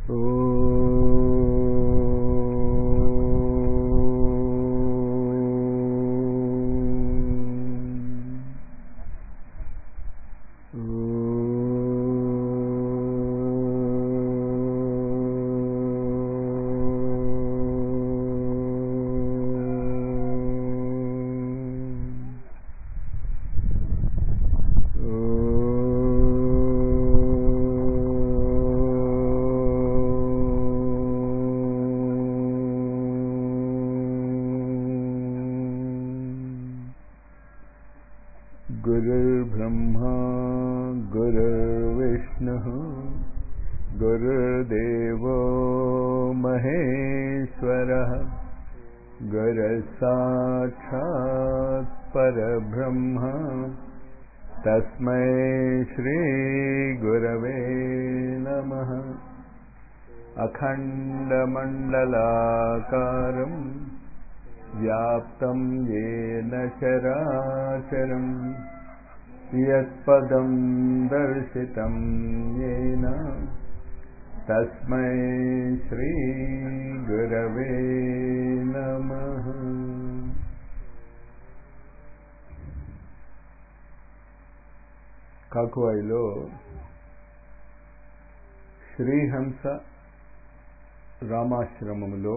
गुरुर्ब्रह्मा गुरुर्विष्णुः गुरुर्देवो महेश्वरः गुरसाक्षात् परब्रह्म तस्मै श्रीगुरवे नमः अखण्डमण्डलाकारम् व्याप्तं येन चराचरम् यत्पदं दर्शितं येन तस्मै श्रीगुरवे नमः కాకువాయిలో శ్రీహంస రామాశ్రమములో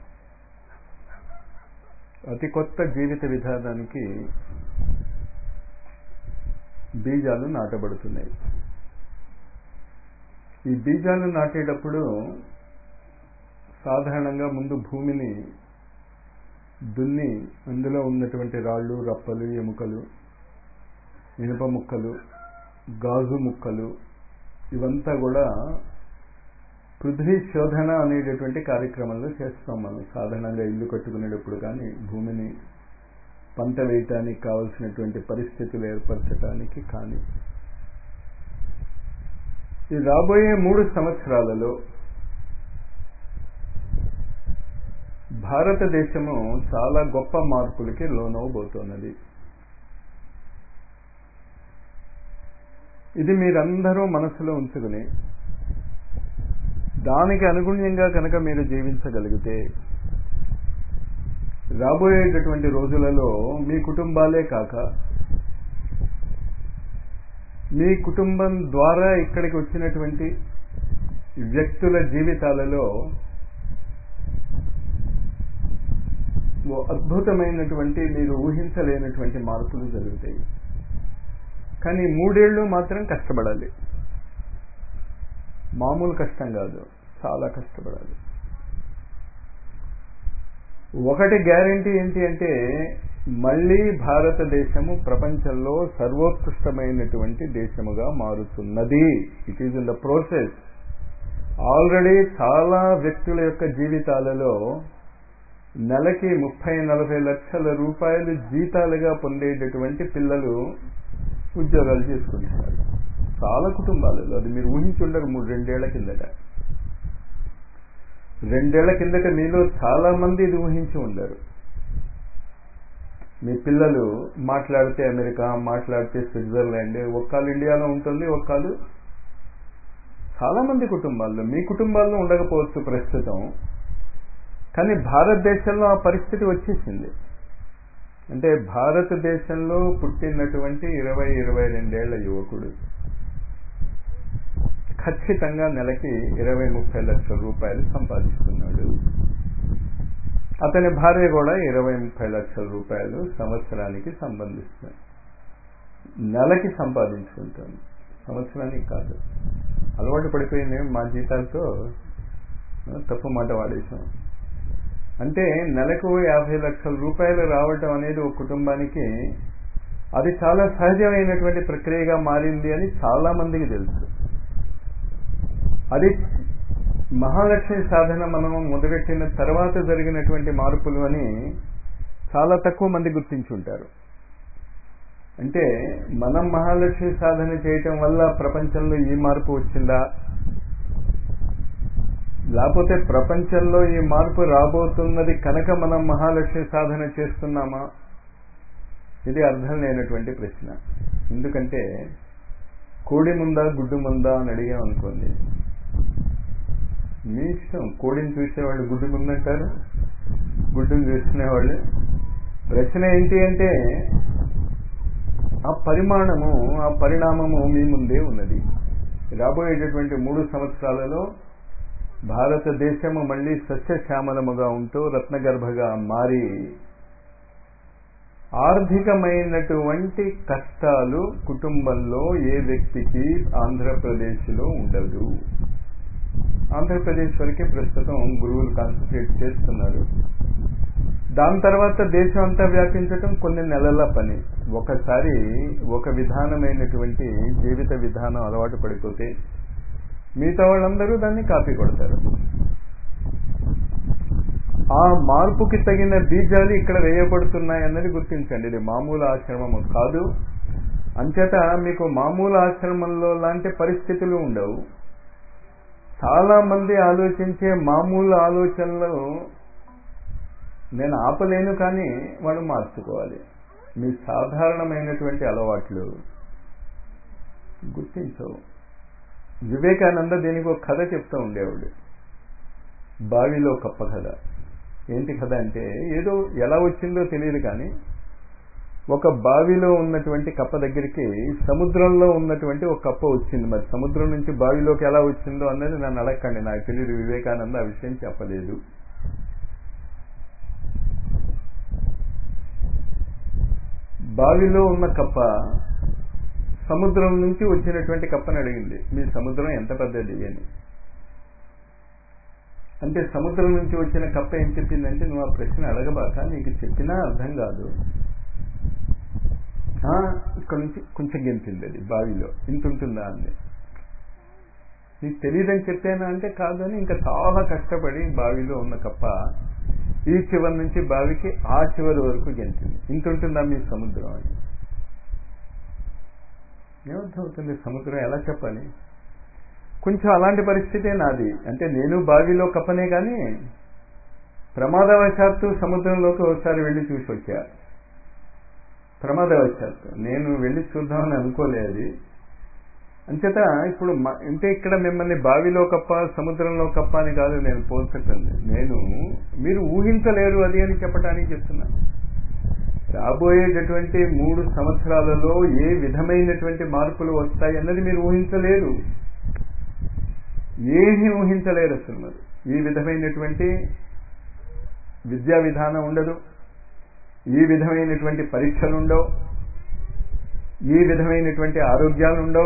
అతి కొత్త జీవిత విధానానికి బీజాలు నాటబడుతున్నాయి ఈ బీజాలు నాటేటప్పుడు సాధారణంగా ముందు భూమిని దున్ని అందులో ఉన్నటువంటి రాళ్ళు రప్పలు ఎముకలు ఇనుప ముక్కలు గాజు ముక్కలు ఇవంతా కూడా పృథ్వీ శోధన అనేటటువంటి కార్యక్రమంలో చేస్తాం మనం సాధారణంగా ఇల్లు కట్టుకునేటప్పుడు కానీ భూమిని పంట వేయటానికి కావలసినటువంటి పరిస్థితులు ఏర్పరచడానికి కానీ ఈ రాబోయే మూడు సంవత్సరాలలో భారతదేశము చాలా గొప్ప మార్పులకి లోనవబోతున్నది ఇది మీరందరూ మనసులో ఉంచుకుని దానికి అనుగుణ్యంగా కనుక మీరు జీవించగలిగితే రాబోయేటటువంటి రోజులలో మీ కుటుంబాలే కాక మీ కుటుంబం ద్వారా ఇక్కడికి వచ్చినటువంటి వ్యక్తుల జీవితాలలో ఓ అద్భుతమైనటువంటి మీరు ఊహించలేనటువంటి మార్పులు జరుగుతాయి కానీ మూడేళ్లు మాత్రం కష్టపడాలి మామూలు కష్టం కాదు చాలా కష్టపడాలి ఒకటి గ్యారంటీ ఏంటి అంటే మళ్ళీ భారతదేశము ప్రపంచంలో సర్వోత్కృష్టమైనటువంటి దేశముగా మారుతున్నది it is in the process already చాలా వ్యక్తుల యొక్క జీవితాలలో నెలకి ముప్పై నలభై లక్షల రూపాయలు జీతాలుగా పొందేటటువంటి పిల్లలు ఉద్యోగాలు చేసుకుంటున్నారు చాలా కుటుంబాలలో అది మీరు ఊహించుండరు మూడు రెండేళ్ల కిందట రెండేళ్ల కిందట మీలో చాలా మంది ఇది ఊహించి ఉండరు మీ పిల్లలు మాట్లాడితే అమెరికా మాట్లాడితే స్విట్జర్లాండ్ ఒక్కాలు ఇండియాలో ఉంటుంది ఒక్కాలు చాలా మంది కుటుంబాల్లో మీ కుటుంబాల్లో ఉండకపోవచ్చు ప్రస్తుతం కానీ భారతదేశంలో ఆ పరిస్థితి వచ్చేసింది అంటే భారతదేశంలో పుట్టినటువంటి ఇరవై ఇరవై రెండేళ్ల యువకుడు ఖచ్చితంగా నెలకి ఇరవై ముప్పై లక్షల రూపాయలు సంపాదిస్తున్నాడు అతని భార్య కూడా ఇరవై ముప్పై లక్షల రూపాయలు సంవత్సరానికి సంబంధిస్తుంది నెలకి సంపాదించుకుంటాను సంవత్సరానికి కాదు అలవాటు పడిపోయింది మా జీతాలతో తప్పు మాట వాడేసాం అంటే నెలకు యాభై లక్షల రూపాయలు రావటం అనేది ఒక కుటుంబానికి అది చాలా సహజమైనటువంటి ప్రక్రియగా మారింది అని చాలా మందికి తెలుసు అది మహాలక్ష్మి సాధన మనం మొదలెట్టిన తర్వాత జరిగినటువంటి మార్పులు అని చాలా తక్కువ మంది గుర్తించుంటారు అంటే మనం మహాలక్ష్మి సాధన చేయటం వల్ల ప్రపంచంలో ఈ మార్పు వచ్చిందా లేకపోతే ప్రపంచంలో ఈ మార్పు రాబోతున్నది కనుక మనం మహాలక్ష్మి సాధన చేస్తున్నామా ఇది అర్థం లేనటువంటి ప్రశ్న ఎందుకంటే కోడి ముందా గుడ్డు ముందా అని అడిగామనుకోండి మీ ఇష్టం కోడిని చూసేవాళ్ళు గుడ్డు ముందంటారు గుడ్డుని చూసుకునేవాళ్ళు ప్రశ్న ఏంటి అంటే ఆ పరిమాణము ఆ పరిణామము మీ ముందే ఉన్నది రాబోయేటటువంటి మూడు సంవత్సరాలలో భారతదేశము మళ్ళీ సస్యశ్యామలముగా ఉంటూ రత్నగర్భగా మారి ఆర్థికమైనటువంటి కష్టాలు కుటుంబంలో ఏ వ్యక్తికి ఆంధ్రప్రదేశ్లో ఉండదు ఆంధ్రప్రదేశ్ వరకే ప్రస్తుతం గురువులు కాన్సన్ట్రేట్ చేస్తున్నారు దాని తర్వాత దేశం అంతా వ్యాపించటం కొన్ని నెలల పని ఒకసారి ఒక విధానమైనటువంటి జీవిత విధానం అలవాటు పడిపోతే మిగతా వాళ్ళందరూ దాన్ని కాపీ కొడతారు ఆ మార్పుకి తగిన బీజాలు ఇక్కడ వేయబడుతున్నాయి అన్నది గుర్తించండి ఇది మామూలు ఆశ్రమము కాదు అంచేత మీకు మామూలు ఆశ్రమంలో లాంటి పరిస్థితులు ఉండవు చాలా మంది ఆలోచించే మామూలు ఆలోచనలు నేను ఆపలేను కానీ వాళ్ళు మార్చుకోవాలి మీ సాధారణమైనటువంటి అలవాట్లు గుర్తించవు వివేకానంద దీనికి ఒక కథ చెప్తూ ఉండేవాడు బావిలో కప్ప కథ ఏంటి కథ అంటే ఏదో ఎలా వచ్చిందో తెలియదు కానీ ఒక బావిలో ఉన్నటువంటి కప్ప దగ్గరికి సముద్రంలో ఉన్నటువంటి ఒక కప్ప వచ్చింది మరి సముద్రం నుంచి బావిలోకి ఎలా వచ్చిందో అన్నది నన్ను అడగండి నాకు తెలియదు వివేకానంద ఆ విషయం చెప్పలేదు బావిలో ఉన్న కప్ప సముద్రం నుంచి వచ్చినటువంటి కప్పని అడిగింది మీ సముద్రం ఎంత పెద్దది అని అంటే సముద్రం నుంచి వచ్చిన కప్ప ఏం చెప్పిందంటే నువ్వు ఆ ప్రశ్న అడగబాక నీకు చెప్పినా అర్థం కాదు ఇక్కడ నుంచి కొంచెం గెంతింది అది బావిలో ఇంత ఉంటుందా అంది నీకు తెలియదని చెప్పానా అంటే కాదని ఇంకా చాలా కష్టపడి బావిలో ఉన్న కప్ప ఈ చివరి నుంచి బావికి ఆ చివరి వరకు గెంతింది ఇంత ఉంటుందా మీ సముద్రం అని ఏమర్థమవుతుంది సముద్రం ఎలా చెప్పాలి కొంచెం అలాంటి పరిస్థితే నాది అంటే నేను బావిలో కప్పనే కానీ ప్రమాదవశాత్తు సముద్రంలోకి ఒకసారి వెళ్ళి చూసి వచ్చా ప్రమాదవశాత్తు నేను వెళ్ళి చూద్దామని అనుకోలేదు అంచేత ఇప్పుడు అంటే ఇక్కడ మిమ్మల్ని బావిలో కప్ప సముద్రంలో కప్ప అని కాదు నేను పోల్చటండి నేను మీరు ఊహించలేరు అది అని చెప్పడానికి చెప్తున్నాను రాబోయేటటువంటి మూడు సంవత్సరాలలో ఏ విధమైనటువంటి మార్పులు వస్తాయి అన్నది మీరు ఊహించలేరు ఏమీ ఊహించలేరు అసలు మరి ఈ విధమైనటువంటి విద్యా విధానం ఉండదు ఈ విధమైనటువంటి పరీక్షలు ఉండవు ఈ విధమైనటువంటి ఆరోగ్యాలు ఉండవు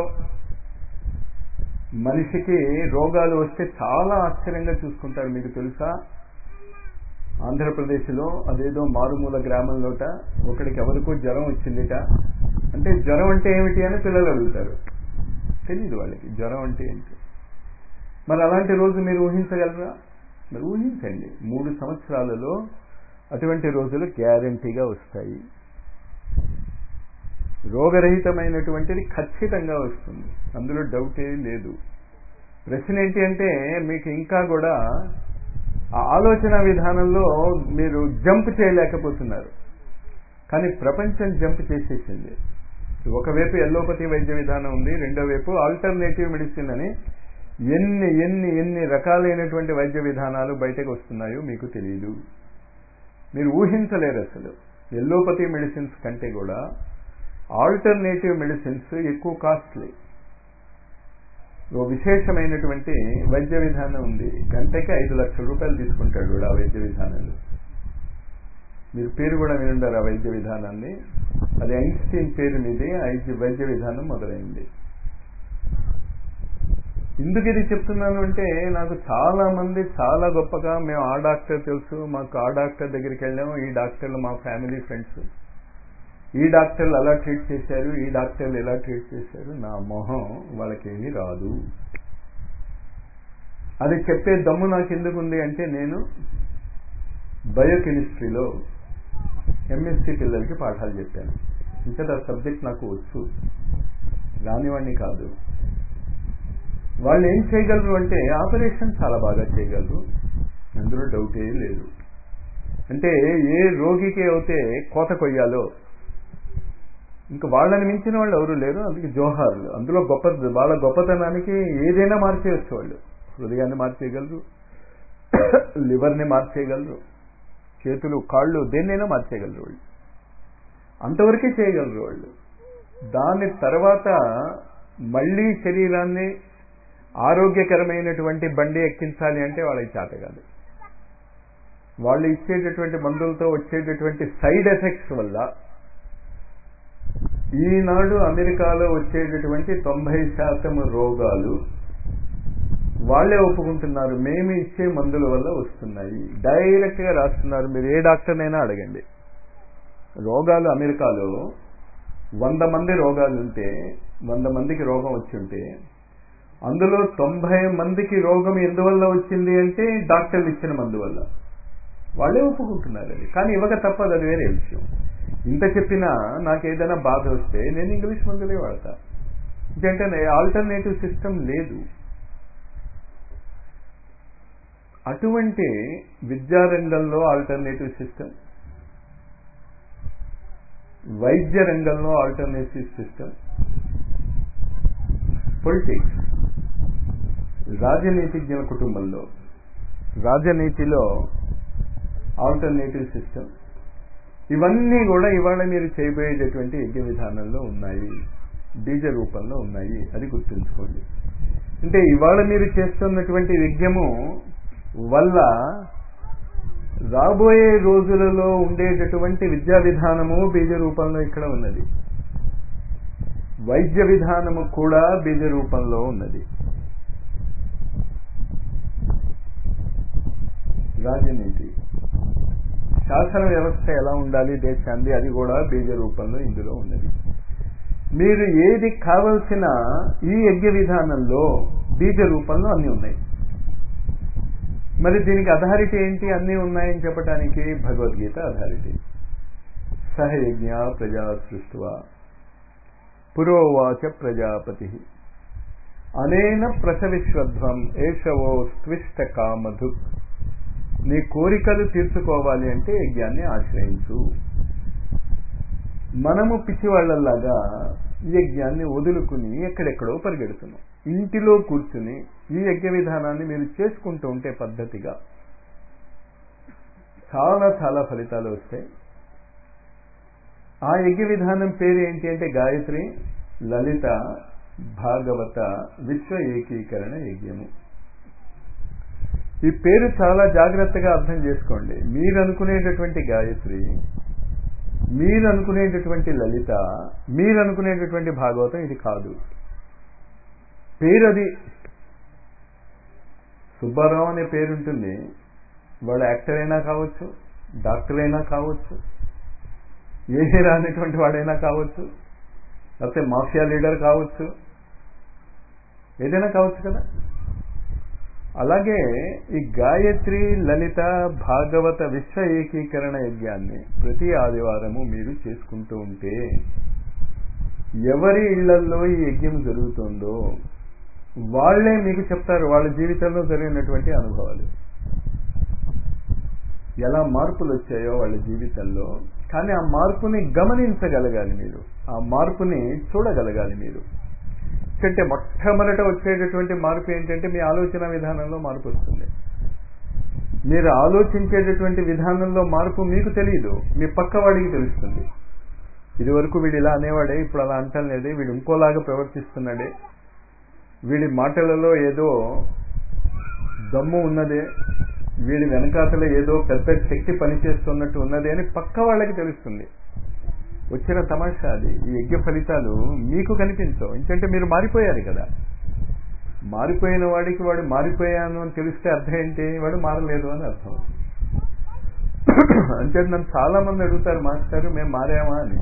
మనిషికి రోగాలు వస్తే చాలా ఆశ్చర్యంగా చూసుకుంటారు మీకు తెలుసా ఆంధ్రప్రదేశ్లో అదేదో మారుమూల గ్రామంలోట ఒకడికి ఎవరికో జ్వరం వచ్చిందిట అంటే జ్వరం అంటే ఏమిటి అని పిల్లలు అడుగుతారు తెలియదు వాళ్ళకి జ్వరం అంటే ఏంటి మరి అలాంటి రోజు మీరు ఊహించగలరా మరి ఊహించండి మూడు సంవత్సరాలలో అటువంటి రోజులు గ్యారంటీగా వస్తాయి రోగరహితమైనటువంటిది ఖచ్చితంగా వస్తుంది అందులో డౌట్ ఏం లేదు ప్రశ్న ఏంటి అంటే మీకు ఇంకా కూడా ఆ ఆలోచన విధానంలో మీరు జంప్ చేయలేకపోతున్నారు కానీ ప్రపంచం జంప్ చేసేసింది ఒకవైపు ఎల్లోపతి వైద్య విధానం ఉంది రెండో వైపు ఆల్టర్నేటివ్ మెడిసిన్ అని ఎన్ని ఎన్ని ఎన్ని రకాలైనటువంటి వైద్య విధానాలు బయటకు వస్తున్నాయో మీకు తెలియదు మీరు ఊహించలేరు అసలు ఎల్లోపతి మెడిసిన్స్ కంటే కూడా ఆల్టర్నేటివ్ మెడిసిన్స్ ఎక్కువ కాస్ట్లీ ఓ విశేషమైనటువంటి వైద్య విధానం ఉంది గంటకి ఐదు లక్షల రూపాయలు తీసుకుంటాడు కూడా ఆ వైద్య విధానాలు మీరు పేరు కూడా వినుండారు ఆ వైద్య విధానాన్ని అది ఐన్స్టీన్ పేరు మీదే ఐదు వైద్య విధానం మొదలైంది ఎందుకు ఇది చెప్తున్నాను అంటే నాకు చాలా మంది చాలా గొప్పగా మేము ఆ డాక్టర్ తెలుసు మాకు ఆ డాక్టర్ దగ్గరికి వెళ్ళాము ఈ డాక్టర్లు మా ఫ్యామిలీ ఫ్రెండ్స్ ఈ డాక్టర్లు అలా ట్రీట్ చేశారు ఈ డాక్టర్లు ఎలా ట్రీట్ చేశారు నా మొహం వాళ్ళకేమీ రాదు అది చెప్పే దమ్ము నాకు ఎందుకు ఉంది అంటే నేను బయోకెమిస్ట్రీలో ఎంఎస్సి పిల్లలకి పాఠాలు చెప్పాను ఇంకా ఆ సబ్జెక్ట్ నాకు వచ్చు రానివాడిని కాదు వాళ్ళు ఏం చేయగలరు అంటే ఆపరేషన్ చాలా బాగా చేయగలరు అందులో డౌట్ ఏం లేదు అంటే ఏ రోగికి అయితే కోత కొయ్యాలో ఇంకా వాళ్ళని మించిన వాళ్ళు ఎవరు లేరు అందుకే జోహార్లు అందులో గొప్ప వాళ్ళ గొప్పతనానికి ఏదైనా మార్చేయచ్చు వాళ్ళు హృదయాన్ని మార్చేయగలరు లివర్ని మార్చేయగలరు చేతులు కాళ్ళు దేన్నైనా మార్చేయగలరు వాళ్ళు అంతవరకే చేయగలరు వాళ్ళు దాని తర్వాత మళ్ళీ శరీరాన్ని ఆరోగ్యకరమైనటువంటి బండి ఎక్కించాలి అంటే వాళ్ళకి చేత కాదు వాళ్ళు ఇచ్చేటటువంటి మందులతో వచ్చేటటువంటి సైడ్ ఎఫెక్ట్స్ వల్ల ఈనాడు అమెరికాలో వచ్చేటటువంటి తొంభై శాతం రోగాలు వాళ్ళే ఒప్పుకుంటున్నారు మేము ఇచ్చే మందుల వల్ల వస్తున్నాయి డైరెక్ట్ గా రాస్తున్నారు మీరు ఏ డాక్టర్నైనా అడగండి రోగాలు అమెరికాలో వంద మంది రోగాలు ఉంటే వంద మందికి రోగం వచ్చి ఉంటే అందులో తొంభై మందికి రోగం ఎందువల్ల వచ్చింది అంటే డాక్టర్లు ఇచ్చిన మందు వల్ల వాళ్ళే ఒప్పుకుంటున్నారు అది కానీ ఇవ్వక తప్పదు అది వేరే విషయం ఇంత చెప్పినా నాకు ఏదైనా బాధ వస్తే నేను ఇంగ్లీష్ మందులే వాడతా ఎందుకంటే ఆల్టర్నేటివ్ సిస్టమ్ లేదు అటువంటి విద్యారంగంలో ఆల్టర్నేటివ్ సిస్టమ్ వైద్య రంగంలో ఆల్టర్నేటివ్ సిస్టమ్ పొలిటిక్స్ రాజనీతిజ్ఞుల కుటుంబంలో రాజనీతిలో ఆల్టర్నేటివ్ సిస్టమ్ ఇవన్నీ కూడా ఇవాళ మీరు చేయబోయేటటువంటి యజ్ఞ విధానంలో ఉన్నాయి బీజ రూపంలో ఉన్నాయి అది గుర్తుంచుకోండి అంటే ఇవాళ మీరు చేస్తున్నటువంటి యజ్ఞము వల్ల రాబోయే రోజులలో ఉండేటటువంటి విద్యా విధానము బీజ రూపంలో ఇక్కడ ఉన్నది వైద్య విధానము కూడా బీజ రూపంలో ఉన్నది రాజనీతి శాసన వ్యవస్థ ఎలా ఉండాలి దేశాన్ని అది కూడా బీజ రూపంలో ఇందులో ఉన్నది మీరు ఏది కావలసిన ఈ యజ్ఞ విధానంలో బీజ రూపంలో అన్ని ఉన్నాయి మరి దీనికి అథారిటీ ఏంటి అన్నీ ఉన్నాయని చెప్పడానికి భగవద్గీత అథారిటీ సహయజ్ఞ ప్రజా సృష్టువ పురోవాచ ప్రజాపతి అనేన ప్రసవిశ్వధ్వం ఏషవో స్విష్ట కామధు నీ కోరికలు తీర్చుకోవాలి అంటే యజ్ఞాన్ని ఆశ్రయించు మనము పిచ్చివాళ్లలాగా యజ్ఞాన్ని వదులుకుని ఎక్కడెక్కడో పరిగెడుతున్నాం ఇంటిలో కూర్చుని ఈ యజ్ఞ విధానాన్ని మీరు చేసుకుంటూ ఉంటే పద్ధతిగా చాలా చాలా ఫలితాలు వస్తాయి ఆ యజ్ఞ విధానం పేరు ఏంటి అంటే గాయత్రి లలిత భాగవత విశ్వ ఏకీకరణ యజ్ఞము ఈ పేరు చాలా జాగ్రత్తగా అర్థం చేసుకోండి మీరు అనుకునేటటువంటి గాయత్రి మీరు అనుకునేటటువంటి లలిత మీరు అనుకునేటటువంటి భాగవతం ఇది కాదు పేరు అది సుబ్బారావు అనే పేరు ఉంటుంది వాడు యాక్టర్ అయినా కావచ్చు డాక్టర్ అయినా కావచ్చు ఏ రానటువంటి వాడైనా కావచ్చు లేకపోతే మాఫియా లీడర్ కావచ్చు ఏదైనా కావచ్చు కదా అలాగే ఈ గాయత్రి లలిత భాగవత విశ్వ ఏకీకరణ యజ్ఞాన్ని ప్రతి ఆదివారము మీరు చేసుకుంటూ ఉంటే ఎవరి ఇళ్లల్లో ఈ యజ్ఞం జరుగుతుందో వాళ్లే మీకు చెప్తారు వాళ్ళ జీవితంలో జరిగినటువంటి అనుభవాలు ఎలా మార్పులు వచ్చాయో వాళ్ళ జీవితంలో కానీ ఆ మార్పుని గమనించగలగాలి మీరు ఆ మార్పుని చూడగలగాలి మీరు ఎందుకంటే మొట్టమొదట వచ్చేటటువంటి మార్పు ఏంటంటే మీ ఆలోచన విధానంలో మార్పు వస్తుంది మీరు ఆలోచించేటటువంటి విధానంలో మార్పు మీకు తెలియదు మీ పక్క వాడికి తెలుస్తుంది ఇది వరకు వీడు ఇలా అనేవాడే ఇప్పుడు అలా అంటలేదే వీడు ఇంకోలాగా ప్రవర్తిస్తున్నాడే వీడి మాటలలో ఏదో దమ్ము ఉన్నదే వీడి వెనకాతల ఏదో పెద్ద శక్తి పనిచేస్తున్నట్టు ఉన్నది అని పక్క వాళ్ళకి తెలుస్తుంది వచ్చిన తమాషా అది ఈ యజ్ఞ ఫలితాలు మీకు కనిపించవు ఎందుకంటే మీరు మారిపోయారు కదా మారిపోయిన వాడికి వాడు మారిపోయాను అని తెలిస్తే అర్థం ఏంటి వాడు మారలేదు అని అర్థం అంటే నన్ను చాలా మంది అడుగుతారు మాస్టారు మేము మారామా అని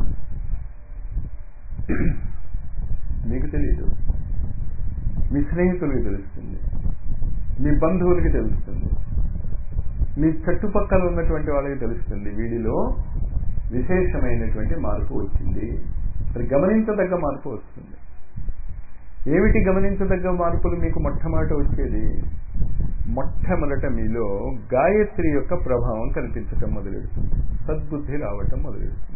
మీకు తెలియదు మీ స్నేహితులకి తెలుస్తుంది మీ బంధువులకి తెలుస్తుంది మీ చుట్టుపక్కల ఉన్నటువంటి వాళ్ళకి తెలుస్తుంది వీడిలో విశేషమైనటువంటి మార్పు వచ్చింది అది గమనించదగ్గ మార్పు వస్తుంది ఏమిటి గమనించదగ్గ మార్పులు మీకు మొట్టమొదట వచ్చేది మొట్టమొదట మీలో గాయత్రి యొక్క ప్రభావం కనిపించటం మొదలెడుతుంది సద్బుద్ధి రావటం మొదలెడుతుంది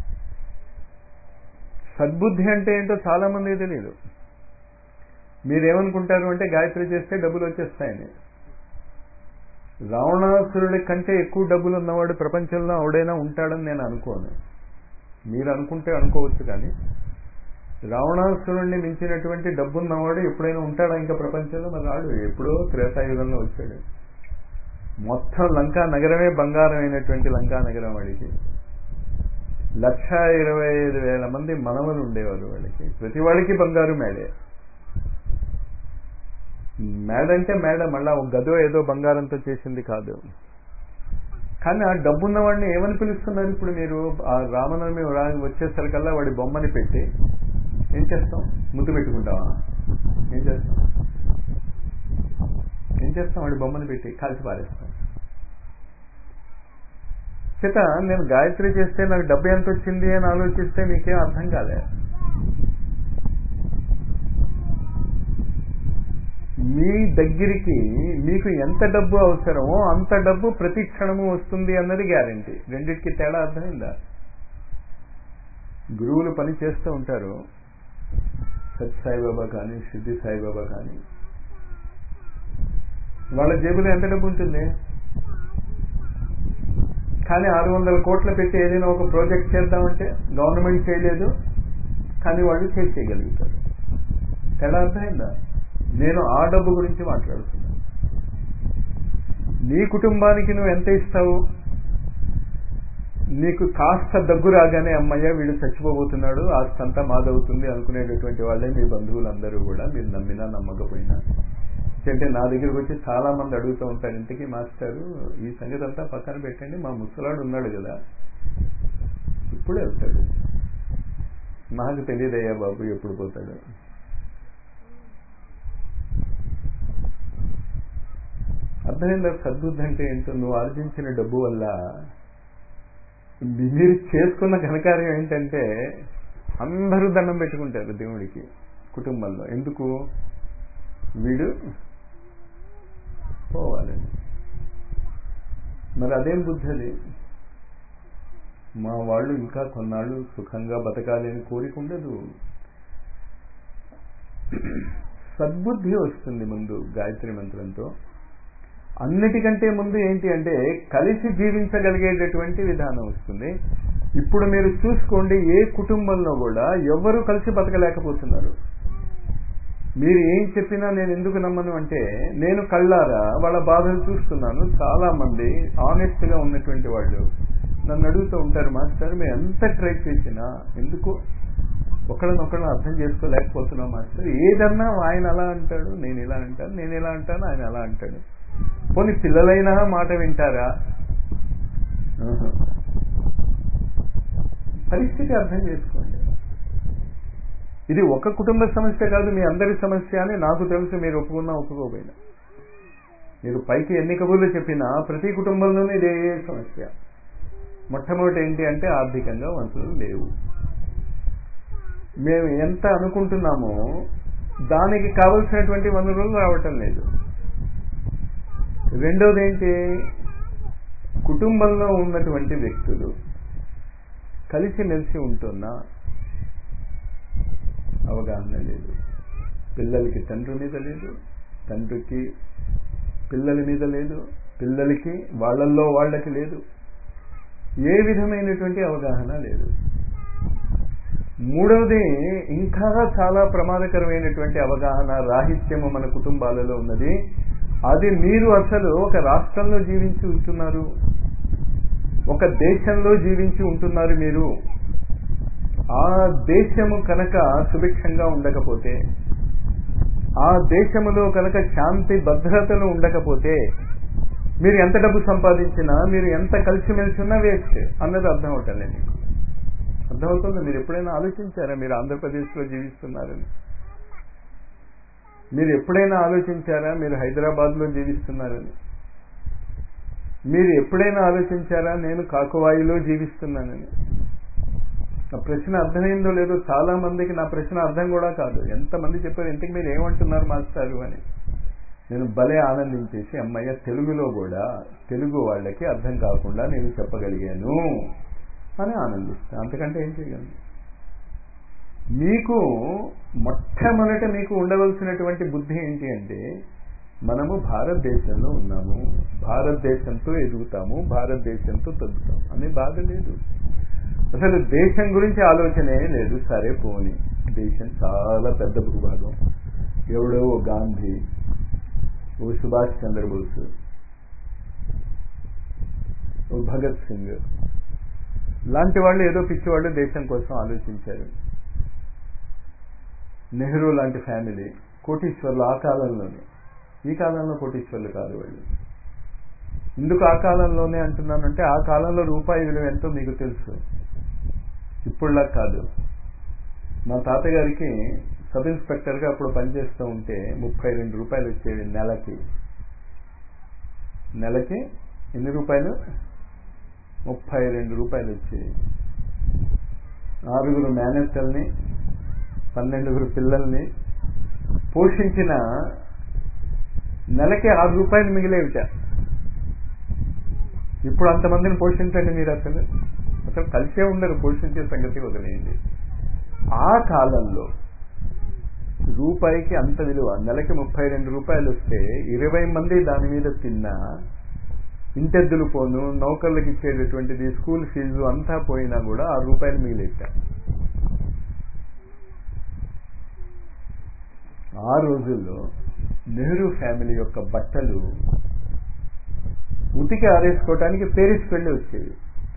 సద్బుద్ధి అంటే ఏంటో చాలా మందికి తెలియదు మీరేమనుకుంటారు అంటే గాయత్రి చేస్తే డబ్బులు వచ్చేస్తాయని రావణాసురుడి కంటే ఎక్కువ డబ్బులు ఉన్నవాడు ప్రపంచంలో ఎవడైనా ఉంటాడని నేను అనుకోను మీరు అనుకుంటే అనుకోవచ్చు కానీ రావణాసురుణ్ణి మించినటువంటి డబ్బున్నవాడు ఎప్పుడైనా ఉంటాడా ఇంకా ప్రపంచంలో మరి రాడు ఎప్పుడో త్రేతాయుగంలో వచ్చాడు మొత్తం లంకా నగరమే బంగారం అయినటువంటి లంకా నగరం వాడికి లక్ష ఇరవై ఐదు వేల మంది మనవలు ఉండేవారు వాడికి ప్రతి వాడికి బంగారు మేడే మేడ అంటే మేడ మళ్ళా ఒక గదో ఏదో బంగారంతో చేసింది కాదు కానీ ఆ డబ్బున్న వాడిని ఏమని పిలుస్తున్నారు ఇప్పుడు మీరు ఆ రామనవమి రా- వచ్చేసరికల్లా వాడి బొమ్మని పెట్టి ఏం చేస్తాం ముద్దు పెట్టుకుంటావా ఏం చేస్తాం ఏం చేస్తాం వాడి బొమ్మని పెట్టి కాల్చి పారేస్తాం చేత నేను గాయత్రి చేస్తే నాకు డబ్బు ఎంత వచ్చింది అని ఆలోచిస్తే మీకేం అర్థం కాలే మీ దగ్గరికి మీకు ఎంత డబ్బు అవసరమో అంత డబ్బు ప్రతి క్షణము వస్తుంది అన్నది గ్యారంటీ రెండింటికి తేడా అర్థమైందా గురువులు పని చేస్తూ ఉంటారు సత్ సాయిబాబా కానీ సిద్ధి సాయిబాబా కానీ వాళ్ళ జేబులో ఎంత డబ్బు ఉంటుంది కానీ ఆరు వందల కోట్లు పెట్టి ఏదైనా ఒక ప్రాజెక్ట్ చేద్దామంటే గవర్నమెంట్ చేయలేదు కానీ వాళ్ళు చేసేయగలుగుతారు తేడా అర్థమైందా నేను ఆ డబ్బు గురించి మాట్లాడుతున్నాను నీ కుటుంబానికి నువ్వు ఎంత ఇస్తావు నీకు కాస్త దగ్గు రాగానే అమ్మయ్య వీడు చచ్చిపోబోతున్నాడు ఆస్తంతా మాదవుతుంది అనుకునేటటువంటి వాళ్ళే మీ బంధువులందరూ కూడా మీరు నమ్మినా నమ్మకపోయినా అంటే నా దగ్గరికి వచ్చి చాలా మంది అడుగుతూ ఉంటారు ఇంటికి మాస్టారు ఈ సంగతి అంతా పక్కన పెట్టండి మా ముసలాడు ఉన్నాడు కదా ఇప్పుడు వెళ్తాడు నాకు తెలియదయ్యా బాబు ఎప్పుడు పోతాడు అర్థమైందా సద్బుద్ధి అంటే ఏంటో నువ్వు ఆర్జించిన డబ్బు వల్ల మీరు చేసుకున్న ఘనకార్యం ఏంటంటే అందరూ దండం పెట్టుకుంటారు దేవుడికి కుటుంబంలో ఎందుకు వీడు పోవాలని మరి అదేం బుద్ధి అది మా వాళ్ళు ఇంకా కొన్నాళ్ళు సుఖంగా బతకాలి అని కోరిక ఉండదు సద్బుద్ధి వస్తుంది ముందు గాయత్రి మంత్రంతో అన్నిటికంటే ముందు ఏంటి అంటే కలిసి జీవించగలిగేటటువంటి విధానం వస్తుంది ఇప్పుడు మీరు చూసుకోండి ఏ కుటుంబంలో కూడా ఎవరు కలిసి బతకలేకపోతున్నారు మీరు ఏం చెప్పినా నేను ఎందుకు నమ్మను అంటే నేను కళ్ళారా వాళ్ళ బాధలు చూస్తున్నాను చాలా మంది ఆనెస్ట్ గా ఉన్నటువంటి వాళ్ళు నన్ను అడుగుతూ ఉంటారు మాస్టర్ మేము ఎంత ట్రై చేసినా ఎందుకు ఒకళ్ళనొకళ్ళని అర్థం చేసుకోలేకపోతున్నాం మాస్టర్ ఏదన్నా ఆయన అలా అంటాడు నేను ఇలా అంటాను నేను ఇలా అంటాను ఆయన అలా అంటాడు పోనీ పిల్లలైనా మాట వింటారా ఆహా. పరిస్థితి అర్థం చేసుకోండి ఇది ఒక కుటుంబ సమస్య కాదు మీ అందరి సమస్య అని నాకు తెలుసు మీరు ఒప్పుకున్నా ఒప్పుకోపోయినా మీరు పైకి ఎన్ని కబుర్లు చెప్పినా ప్రతి కుటుంబంలోనూ ఇదే సమస్య మొట్టమొదటి ఏంటి అంటే ఆర్థికంగా వనరులు లేవు మేము ఎంత అనుకుంటున్నామో దానికి కావలసినటువంటి వనరులు రావటం లేదు రెండోది ఏంటి కుటుంబంలో ఉన్నటువంటి వ్యక్తులు కలిసిమెలిసి ఉంటున్నా అవగాహన లేదు పిల్లలకి తండ్రి మీద లేదు తండ్రికి పిల్లల మీద లేదు పిల్లలకి వాళ్ళల్లో వాళ్ళకి లేదు ఏ విధమైనటువంటి అవగాహన లేదు మూడవది ఇంకా చాలా ప్రమాదకరమైనటువంటి అవగాహన రాహిత్యము మన కుటుంబాలలో ఉన్నది అది మీరు అసలు ఒక రాష్ట్రంలో జీవించి ఉంటున్నారు ఒక దేశంలో జీవించి ఉంటున్నారు మీరు ఆ దేశము కనుక సుభిక్షంగా ఉండకపోతే ఆ దేశములో కనుక శాంతి భద్రతలు ఉండకపోతే మీరు ఎంత డబ్బు సంపాదించినా మీరు ఎంత కలిసిమెలిసి ఉన్నా వేస్ట్ అన్నది అర్థం అవటంలే మీకు అర్థమవుతుంది మీరు ఎప్పుడైనా ఆలోచించారా మీరు ఆంధ్రప్రదేశ్లో జీవిస్తున్నారని మీరు ఎప్పుడైనా ఆలోచించారా మీరు హైదరాబాద్లో జీవిస్తున్నారని మీరు ఎప్పుడైనా ఆలోచించారా నేను కాకువాయిలో జీవిస్తున్నానని నా ప్రశ్న అర్థమైందో లేదో చాలా మందికి నా ప్రశ్న అర్థం కూడా కాదు ఎంతమంది చెప్పారు ఇంతకు మీరు ఏమంటున్నారు మాస్టారు అని నేను భలే ఆనందించేసి అమ్మయ్య తెలుగులో కూడా తెలుగు వాళ్ళకి అర్థం కాకుండా నేను చెప్పగలిగాను అని ఆనందిస్తాను అంతకంటే ఏం చేయగలను మీకు మొట్టమొదట మీకు ఉండవలసినటువంటి బుద్ధి ఏంటి అంటే మనము భారతదేశంలో ఉన్నాము భారతదేశంతో ఎదుగుతాము భారతదేశంతో తగ్గుతాం అని బాధ లేదు అసలు దేశం గురించి ఆలోచనే లేదు సరే పోని దేశం చాలా పెద్ద భూభాగం ఎవడో ఓ గాంధీ ఓ సుభాష్ చంద్రబోస్ ఓ భగత్ సింగ్ లాంటి వాళ్ళు ఏదో పిచ్చివాళ్ళు దేశం కోసం ఆలోచించారు నెహ్రూ లాంటి ఫ్యామిలీ కోటీశ్వర్లు ఆ కాలంలోనే ఈ కాలంలో కోటీశ్వర్లు కాదు వాళ్ళు ఎందుకు ఆ కాలంలోనే అంటున్నానంటే ఆ కాలంలో రూపాయి విలువ ఎంతో మీకు తెలుసు ఇప్పుడులా కాదు మా తాతగారికి సబ్ ఇన్స్పెక్టర్గా అప్పుడు పనిచేస్తూ ఉంటే ముప్పై రెండు రూపాయలు వచ్చేవి నెలకి నెలకి ఎన్ని రూపాయలు ముప్పై రెండు రూపాయలు వచ్చేవి ఆరుగురు మేనత్తల్ని పన్నెండుగురు పిల్లల్ని పోషించిన నెలకి ఆరు రూపాయలు మిగిలేవిట ఇప్పుడు అంతమందిని పోషించండి మీరు అసలు అసలు కలిసే ఉండరు పోషించే సంగతి వదిలేయండి ఆ కాలంలో రూపాయికి అంత విలువ నెలకి ముప్పై రెండు రూపాయలు వస్తే ఇరవై మంది దాని మీద తిన్నా ఇంటెద్దులు పోను నౌకర్లకు ఇచ్చేటటువంటిది స్కూల్ ఫీజు అంతా పోయినా కూడా ఆరు రూపాయలు మిగిలేట ఆ రోజుల్లో నెహ్రూ ఫ్యామిలీ యొక్క బట్టలు ఉతికి ఆరేసుకోవటానికి పేరిస్ వెళ్ళి వచ్చేవి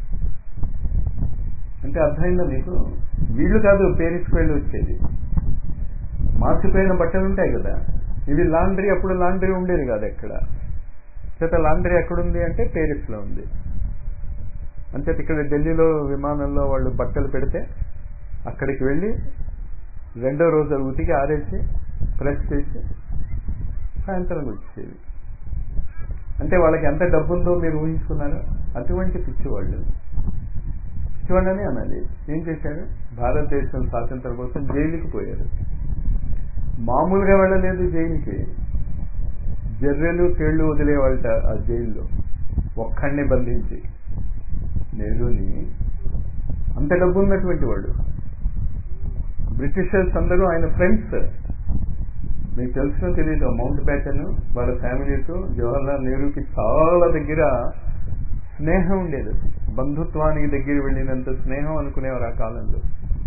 అంటే అర్థమైందా మీకు వీళ్ళు కాదు పేరిస్కి వెళ్ళి వచ్చేది మార్చిపోయిన బట్టలు ఉంటాయి కదా ఇవి లాండ్రీ అప్పుడు లాండ్రీ ఉండేది కాదు ఎక్కడ చేత లాండ్రీ ఎక్కడుంది అంటే పేరిస్లో ఉంది అంచేత ఇక్కడ ఢిల్లీలో విమానంలో వాళ్ళు బట్టలు పెడితే అక్కడికి వెళ్ళి రెండో రోజు అవి ఉతికి ఆరేసి ప్రెస్ చేసి సాయంత్రం వచ్చేది అంటే వాళ్ళకి ఎంత డబ్బు ఉందో మీరు ఊహించుకున్నారు అటువంటి పిచ్చివాళ్ళు పిచ్చివాళ్ళని అనాలి ఏం చేశారు భారతదేశం స్వాతంత్రం కోసం జైలుకి పోయారు మామూలుగా వెళ్ళలేదు జైలుకి జర్రెలు తేళ్లు వదిలేవాళ్ళట ఆ జైల్లో ఒక్కడిని బంధించి నెహ్రూని అంత డబ్బు ఉన్నటువంటి వాడు బ్రిటిషర్స్ అందరూ ఆయన ఫ్రెండ్స్ మీకు తెలుసునో తెలియదు మౌంట్ బ్యాటన్ వాళ్ళ ఫ్యామిలీతో జవహర్లాల్ నెహ్రూకి చాలా దగ్గర స్నేహం ఉండేది బంధుత్వానికి దగ్గర వెళ్ళినంత స్నేహం అనుకునేవారు ఆ కాలంలో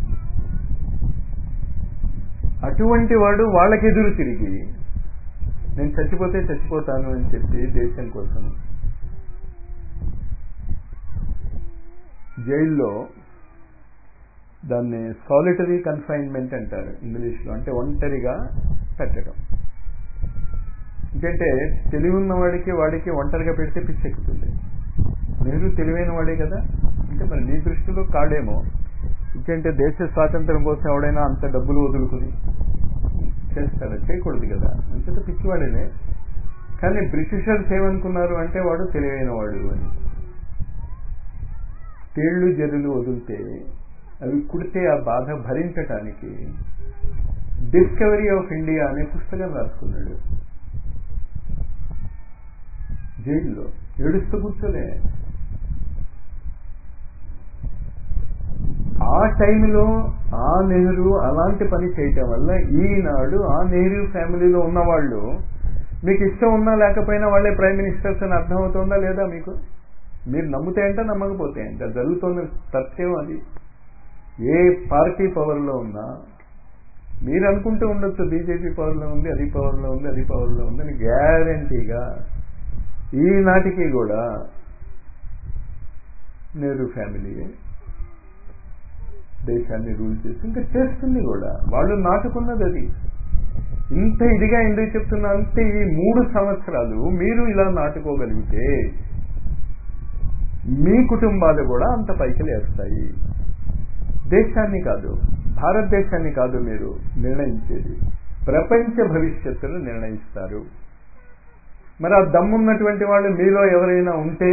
అటువంటి వాడు వాళ్ళకి ఎదురు తిరిగి నేను చచ్చిపోతే చచ్చిపోతాను అని చెప్పి దేశం కోసం జైల్లో దాన్ని సాలిటరీ కన్ఫైన్మెంట్ అంటారు ఇంగ్లీష్లో అంటే ఒంటరిగా పెట్టడం ఎందుకంటే తెలివి ఉన్న వాడికి వాడికి ఒంటరిగా పెడితే పిచ్చెక్కుతుంది నెహ్రూ తెలివైన వాడే కదా అంటే మరి నీ దృష్టిలో కాడేమో ఇంకంటే దేశ స్వాతంత్రం కోసం ఎవడైనా అంత డబ్బులు వదులుకుని చేస్తాడు చేయకూడదు కదా అంతేత పిచ్చివాడేనే కానీ బ్రిటిషర్స్ ఏమనుకున్నారు అంటే వాడు తెలివైన వాడు అని తేళ్లు జరులు వదిలితే అవి కుడితే ఆ బాధ భరించటానికి డిస్కవరీ ఆఫ్ ఇండియా అనే పుస్తకం రాసుకున్నాడు జైల్లో ఏడుస్తూ కూర్చోలే ఆ టైంలో ఆ నెహ్రూ అలాంటి పని చేయటం వల్ల ఈనాడు ఆ నెహ్రూ ఫ్యామిలీలో ఉన్నవాళ్ళు మీకు ఇష్టం ఉన్నా లేకపోయినా వాళ్ళే ప్రైమ్ మినిస్టర్స్ అని అర్థమవుతుందా లేదా మీకు మీరు నమ్ముతే అంటే నమ్మకపోతే అంటే జరుగుతున్న సత్యం అది ఏ పార్టీ పవర్లో ఉన్నా మీరు అనుకుంటూ ఉండొచ్చు బీజేపీ పవర్లో ఉంది అది పవర్లో ఉంది అది పవర్లో ఉంది అని గ్యారంటీగా ఈనాటికి కూడా నెహ్రూ ఫ్యామిలీ దేశాన్ని రూల్ చేసి ఇంకా చేస్తుంది కూడా వాళ్ళు నాటుకున్నది అది ఇంత ఇదిగా ఎందుకు చెప్తున్నా అంటే ఈ మూడు సంవత్సరాలు మీరు ఇలా నాటుకోగలిగితే మీ కుటుంబాలు కూడా అంత పైకి లేస్తాయి దేశాన్ని కాదు భారతదేశాన్ని కాదు మీరు నిర్ణయించేది ప్రపంచ భవిష్యత్తును నిర్ణయిస్తారు మరి ఆ దమ్మున్నటువంటి వాళ్ళు మీలో ఎవరైనా ఉంటే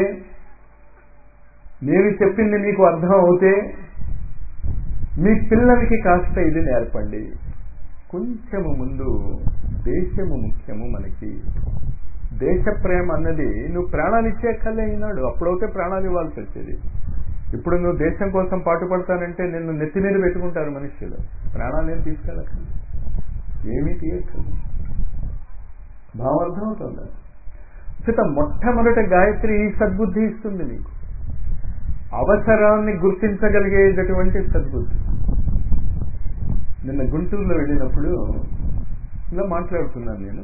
నేను చెప్పింది మీకు అర్థం అవుతే మీ పిల్లలకి కాస్త ఇది నేర్పండి కొంచెము ముందు దేశము ముఖ్యము మనకి దేశ ప్రేమ అన్నది నువ్వు ప్రాణాలు ఇచ్చేక్కలే అయినాడు అప్పుడైతే ప్రాణాలు ఇవ్వాల్సి వచ్చేది ఇప్పుడు నువ్వు దేశం కోసం పాటుపడతానంటే నిన్ను నెత్తి మీద పెట్టుకుంటారు మనుషులు ప్రాణాలు ఏం తీసుకెళ్ళక్కర్లేదు ఏమీ తీయక్కర్లేదు భావం అర్థమవుతుందా చేత మొట్టమొదట గాయత్రి ఈ సద్బుద్ధి ఇస్తుంది నీకు అవసరాన్ని గుర్తించగలిగేటటువంటి సద్బుద్ధి నిన్న గుంటూరులో వెళ్ళినప్పుడు ఇలా మాట్లాడుతున్నాను నేను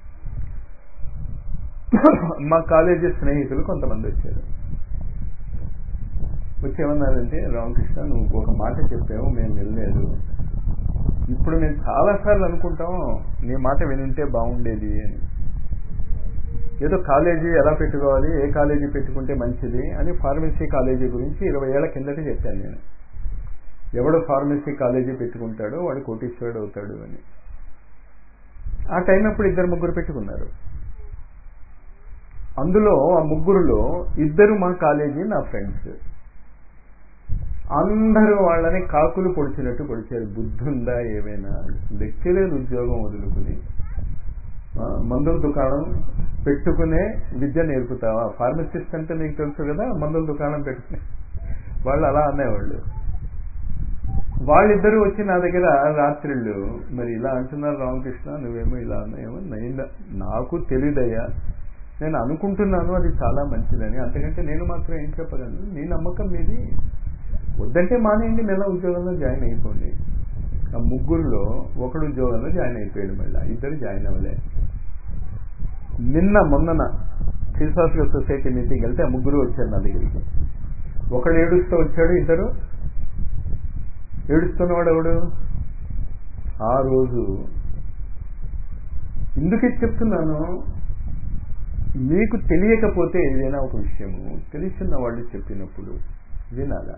మా కాలేజీ స్నేహితులు కొంతమంది వచ్చారు వచ్చేమన్నారంటే రామకృష్ణ నువ్వు ఒక మాట చెప్పావు మేము వెళ్ళలేదు ఇప్పుడు మేము చాలాసార్లు అనుకుంటాం నీ మాట వినుంటే బాగుండేది అని ఏదో కాలేజీ ఎలా పెట్టుకోవాలి ఏ కాలేజీ పెట్టుకుంటే మంచిది అని ఫార్మసీ కాలేజీ గురించి ఇరవై ఏళ్ల కిందట చెప్పాను నేను ఎవడు ఫార్మసీ కాలేజీ పెట్టుకుంటాడో వాడు కోటీశ్వరుడు అవుతాడు అని ఆ టైం అప్పుడు ఇద్దరు ముగ్గురు పెట్టుకున్నారు అందులో ఆ ముగ్గురులో ఇద్దరు మా కాలేజీ నా ఫ్రెండ్స్ అందరూ వాళ్ళని కాకులు పొడిచినట్టు పొడిచారు బుద్ధుందా ఏమైనా లెక్కలేదు ఉద్యోగం వదులుకుని మందుల దుకాణం పెట్టుకునే విద్య నేర్పుతావా ఫార్మసిస్ట్ అంటే నీకు తెలుసు కదా మందుల దుకాణం పెట్టుకునే వాళ్ళు అలా అనేవాళ్ళు వాళ్ళిద్దరూ వచ్చి నా దగ్గర రాత్రిళ్ళు మరి ఇలా అంటున్నారు రామకృష్ణ నువ్వేమో ఇలా అన్నాయేమో నేను నాకు తెలియదయ్యా నేను అనుకుంటున్నాను అది చాలా మంచిదని అంతకంటే నేను మాత్రం ఏం చెప్పగలను నీ నమ్మకం మీది వద్దంటే మానేయండి నెల ఉద్యోగంలో జాయిన్ అయిపోండి ఆ ముగ్గురులో ఒకడు ఉద్యోగంలో జాయిన్ అయిపోయాడు మళ్ళీ ఇద్దరు జాయిన్ అవ్వలే నిన్న మొన్నన ఫిలసాఫికల్ సొసైటీ మీటింగ్ వెళ్తే ఆ ముగ్గురు వచ్చారు నా దగ్గరికి ఒకడు ఏడుస్తూ వచ్చాడు ఇద్దరు ఏడుస్తున్నవాడు ఎవడు ఆ రోజు ఎందుకు చెప్తున్నాను మీకు తెలియకపోతే ఏదైనా ఒక విషయము తెలిసిన వాళ్ళు చెప్పినప్పుడు వినాలా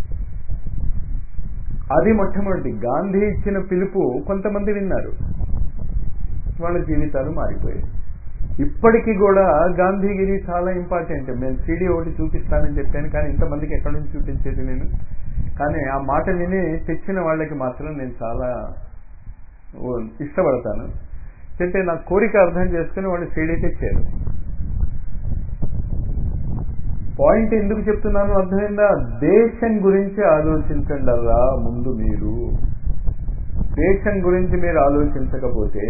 అది మొట్టమొదటి గాంధీ ఇచ్చిన పిలుపు కొంతమంది విన్నారు వాళ్ళ జీవితాలు మారిపోయాయి ఇప్పటికీ కూడా గాంధీగిరి చాలా ఇంపార్టెంట్ నేను సీడీ ఒకటి చూపిస్తానని చెప్పాను కానీ ఇంతమందికి ఎక్కడి నుంచి చూపించేది నేను కానీ ఆ మాట విని తెచ్చిన వాళ్ళకి మాత్రం నేను చాలా ఇష్టపడతాను అంటే నా కోరిక అర్థం చేసుకుని వాళ్ళు సీడీ తెచ్చారు పాయింట్ ఎందుకు చెప్తున్నాను అర్థమైందా దేశం గురించి ఆలోచించండి అలా ముందు మీరు దేశం గురించి మీరు ఆలోచించకపోతే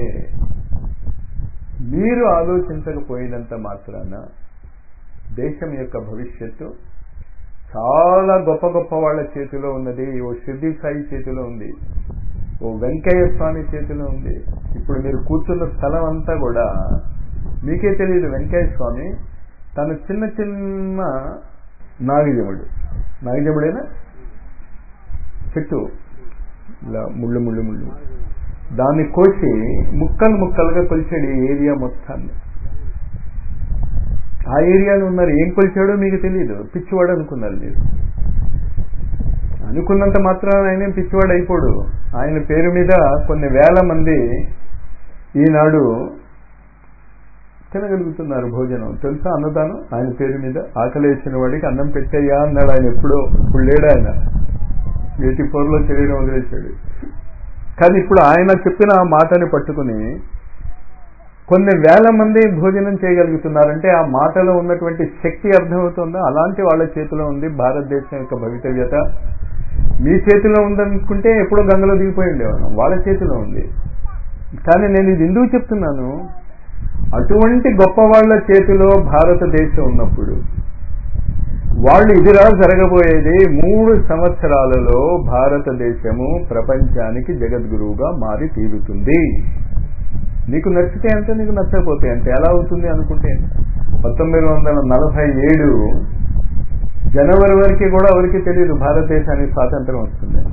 మీరు ఆలోచించకపోయినంత మాత్రాన దేశం యొక్క భవిష్యత్తు చాలా గొప్ప గొప్ప వాళ్ళ చేతిలో ఉన్నది ఓ సిద్ధి సాయి చేతిలో ఉంది ఓ వెంకయ్య స్వామి చేతిలో ఉంది ఇప్పుడు మీరు కూర్చున్న స్థలం అంతా కూడా మీకే తెలియదు వెంకయ్య స్వామి తను చిన్న చిన్న నాగజముడు నాగజముడేనా చెట్టు ఇలా ముళ్ళు ముళ్ళు ముళ్ళు దాన్ని కోసి ముక్కలు ముక్కలుగా కొలిచాడు ఈ ఏరియా మొత్తాన్ని ఆ ఏరియాలో ఉన్నారు ఏం కొలిచాడో మీకు తెలియదు పిచ్చివాడు అనుకున్నారు మీరు అనుకున్నంత మాత్రాన ఆయన పిచ్చివాడు అయిపోడు ఆయన పేరు మీద కొన్ని వేల మంది ఈనాడు తినగలుగుతున్నారు భోజనం తెలుసా అన్నదానం ఆయన పేరు మీద ఆకలి వేసిన వాడికి అన్నం పెట్టయ్యా అన్నాడు ఆయన ఎప్పుడో ఇప్పుడు లేడు ఆయన ఎయిటీ ఫోర్లో శరీరం వదిలేశాడు కానీ ఇప్పుడు ఆయన చెప్పిన ఆ మాటని పట్టుకుని కొన్ని వేల మంది భోజనం చేయగలుగుతున్నారంటే ఆ మాటలో ఉన్నటువంటి శక్తి అర్థమవుతుందా అలాంటి వాళ్ళ చేతిలో ఉంది భారతదేశం యొక్క భవితవ్యత మీ చేతిలో ఉందనుకుంటే ఎప్పుడో గంగలో దిగిపోయి ఉండేవాళ్ళం వాళ్ళ చేతిలో ఉంది కానీ నేను ఇది ఎందుకు చెప్తున్నాను అటువంటి గొప్ప వాళ్ళ చేతిలో భారతదేశం ఉన్నప్పుడు వాళ్ళు ఇదిరా జరగబోయేది మూడు సంవత్సరాలలో భారతదేశము ప్రపంచానికి జగద్గురువుగా మారి తీరుతుంది నీకు నచ్చితే అంటే నీకు నచ్చకపోతే అంటే ఎలా అవుతుంది అనుకుంటే పంతొమ్మిది వందల నలభై ఏడు జనవరి వరకు కూడా ఎవరికి తెలియదు భారతదేశానికి స్వాతంత్రం వస్తుంది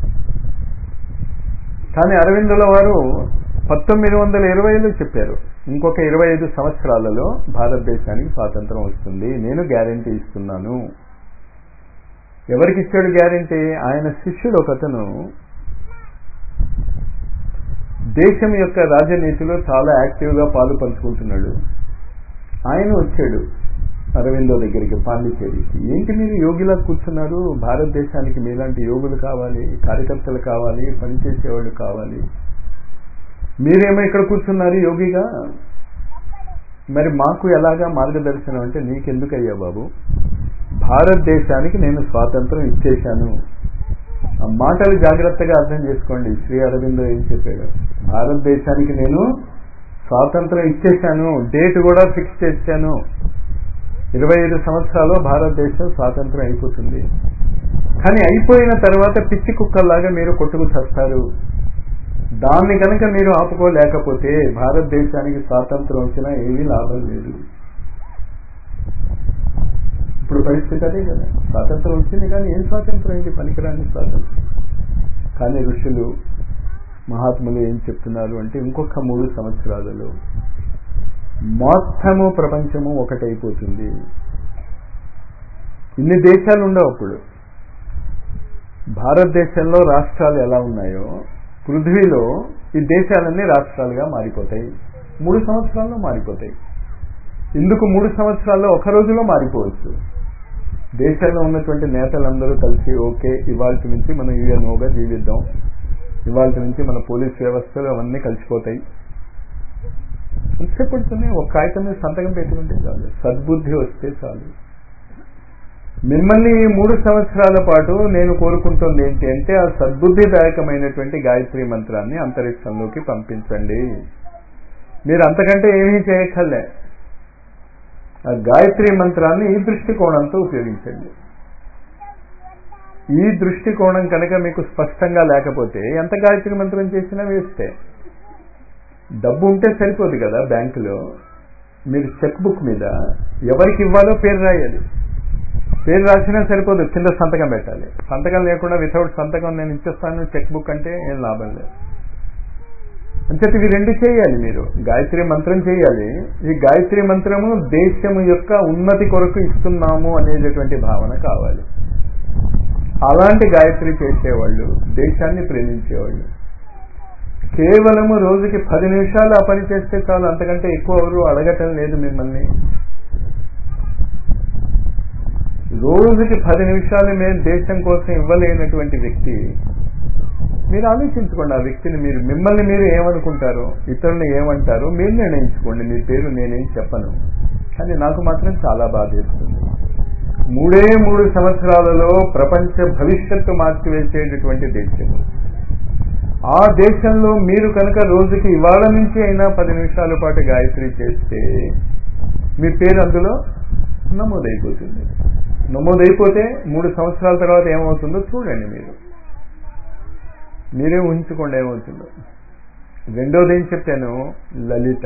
కానీ అరవిందుల వారు పంతొమ్మిది వందల ఇరవైలో చెప్పారు ఇంకొక ఇరవై ఐదు సంవత్సరాలలో భారతదేశానికి స్వాతంత్రం వస్తుంది నేను గ్యారంటీ ఇస్తున్నాను ఎవరికి ఇచ్చాడు గ్యారంటీ ఆయన శిష్యుడు ఒకతను దేశం యొక్క రాజనీతిలో చాలా యాక్టివ్గా పాలు పంచుకుంటున్నాడు ఆయన వచ్చాడు అరవిందో దగ్గరికి పాండిచేరికి ఏంటి మీరు యోగిలా కూర్చున్నారు భారతదేశానికి మీలాంటి యోగులు కావాలి కార్యకర్తలు కావాలి పనిచేసేవాళ్ళు కావాలి మీరేమో ఇక్కడ కూర్చున్నారు యోగిగా మరి మాకు ఎలాగా మార్గదర్శనం అంటే నీకెందుకయ్యా బాబు భారతదేశానికి నేను స్వాతంత్రం ఇచ్చేశాను ఆ మాటలు జాగ్రత్తగా అర్థం చేసుకోండి శ్రీ అరవిందో ఏం చెప్పాడు భారతదేశానికి నేను స్వాతంత్రం ఇచ్చేశాను డేట్ కూడా ఫిక్స్ చేశాను ఇరవై ఐదు సంవత్సరాలు భారతదేశం స్వాతంత్రం అయిపోతుంది కానీ అయిపోయిన తర్వాత పిచ్చి కుక్కల్లాగా మీరు కొట్టుకు చస్తారు దాన్ని కనుక మీరు ఆపుకోలేకపోతే భారతదేశానికి స్వాతంత్రం వచ్చినా ఏమీ లాభం లేదు ఇప్పుడు పరిస్థితి అదే కదా స్వాతంత్రం వచ్చింది కానీ ఏం స్వాతంత్రం ఇది పనికిరాని స్వాతంత్రం కానీ ఋషులు మహాత్ములు ఏం చెప్తున్నారు అంటే ఇంకొక మూడు సంవత్సరాలలో మొత్తము ప్రపంచము ఒకటైపోతుంది ఇన్ని దేశాలు ఉండవు అప్పుడు భారతదేశంలో రాష్ట్రాలు ఎలా ఉన్నాయో పృథ్వీలో ఈ దేశాలన్నీ రాష్ట్రాలుగా మారిపోతాయి మూడు సంవత్సరాల్లో మారిపోతాయి ఇందుకు మూడు సంవత్సరాల్లో ఒక రోజులో మారిపోవచ్చు దేశంలో ఉన్నటువంటి నేతలందరూ కలిసి ఓకే ఇవాళ నుంచి మనం యుఎన్ఓగా జీవిద్దాం ఇవాళ నుంచి మన పోలీస్ వ్యవస్థలు అవన్నీ కలిసిపోతాయి ఎంతసేపు పడుతుంది ఒక కాగితం మీద సంతకం పెట్టుకుంటే చాలు సద్బుద్ధి వస్తే చాలు మిమ్మల్ని ఈ మూడు సంవత్సరాల పాటు నేను కోరుకుంటుంది ఏంటి అంటే ఆ సద్బుద్ధిదాయకమైనటువంటి గాయత్రి మంత్రాన్ని అంతరిక్షంలోకి పంపించండి మీరు అంతకంటే ఏమీ చేయక్కర్లే ఆ గాయత్రి మంత్రాన్ని ఈ దృష్టికోణంతో ఉపయోగించండి ఈ దృష్టికోణం కనుక మీకు స్పష్టంగా లేకపోతే ఎంత గాయత్రి మంత్రం చేసినా వేస్తే డబ్బు ఉంటే సరిపోదు కదా బ్యాంకులో మీరు చెక్ బుక్ మీద ఎవరికి ఇవ్వాలో పేరు రాయాలి పేరు రాసినా సరిపోదు కింద సంతకం పెట్టాలి సంతకం లేకుండా వితౌట్ సంతకం నేను ఇచ్చేస్తాను చెక్ బుక్ అంటే ఏం లాభం లేదు అంచేత ఇవి రెండు చేయాలి మీరు గాయత్రి మంత్రం చేయాలి ఈ గాయత్రి మంత్రము దేశము యొక్క ఉన్నతి కొరకు ఇస్తున్నాము అనేటటువంటి భావన కావాలి అలాంటి గాయత్రి చేసేవాళ్ళు దేశాన్ని ప్రేమించేవాళ్ళు కేవలము రోజుకి పది నిమిషాలు ఆ పని చేస్తే చాలు అంతకంటే ఎక్కువ ఎవరు అడగటం లేదు మిమ్మల్ని రోజుకి పది నిమిషాలు మేము దేశం కోసం ఇవ్వలేనటువంటి వ్యక్తి మీరు ఆలోచించుకోండి ఆ వ్యక్తిని మీరు మిమ్మల్ని మీరు ఏమనుకుంటారో ఇతరులు ఏమంటారో మీరు నిర్ణయించుకోండి మీ పేరు నేనేం చెప్పను కానీ నాకు మాత్రం చాలా బాధేస్తుంది మూడే మూడు సంవత్సరాలలో ప్రపంచ భవిష్యత్తు మార్చివేసేటటువంటి దేశం ఆ దేశంలో మీరు కనుక రోజుకి ఇవాళ నుంచి అయినా పది నిమిషాల పాటు గాయత్రి చేస్తే మీ పేరు అందులో నమోదైపోతుంది నమోదైపోతే మూడు సంవత్సరాల తర్వాత ఏమవుతుందో చూడండి మీరు మీరే ఊహించుకోండి ఏమవుతుందో రెండోది ఏం చెప్పాను లలిత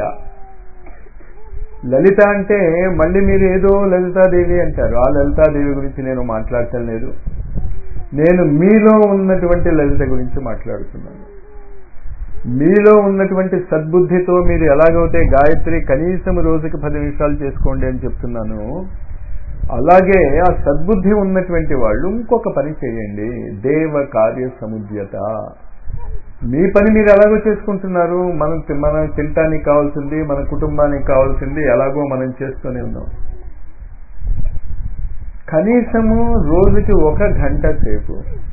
లలిత అంటే మళ్ళీ మీరు ఏదో లలితాదేవి అంటారు ఆ లలితాదేవి గురించి నేను మాట్లాడటం లేదు నేను మీలో ఉన్నటువంటి లలిత గురించి మాట్లాడుతున్నాను మీలో ఉన్నటువంటి సద్బుద్ధితో మీరు ఎలాగైతే గాయత్రి కనీసం రోజుకి పది నిమిషాలు చేసుకోండి అని చెప్తున్నాను అలాగే ఆ సద్బుద్ధి ఉన్నటువంటి వాళ్ళు ఇంకొక పని చేయండి దేవ కార్య సముద్యత మీ పని మీరు ఎలాగో చేసుకుంటున్నారు మనం మనం తినటానికి కావాల్సింది మన కుటుంబానికి కావాల్సింది ఎలాగో మనం చేస్తూనే ఉన్నాం కనీసము రోజుకి ఒక గంట సేపు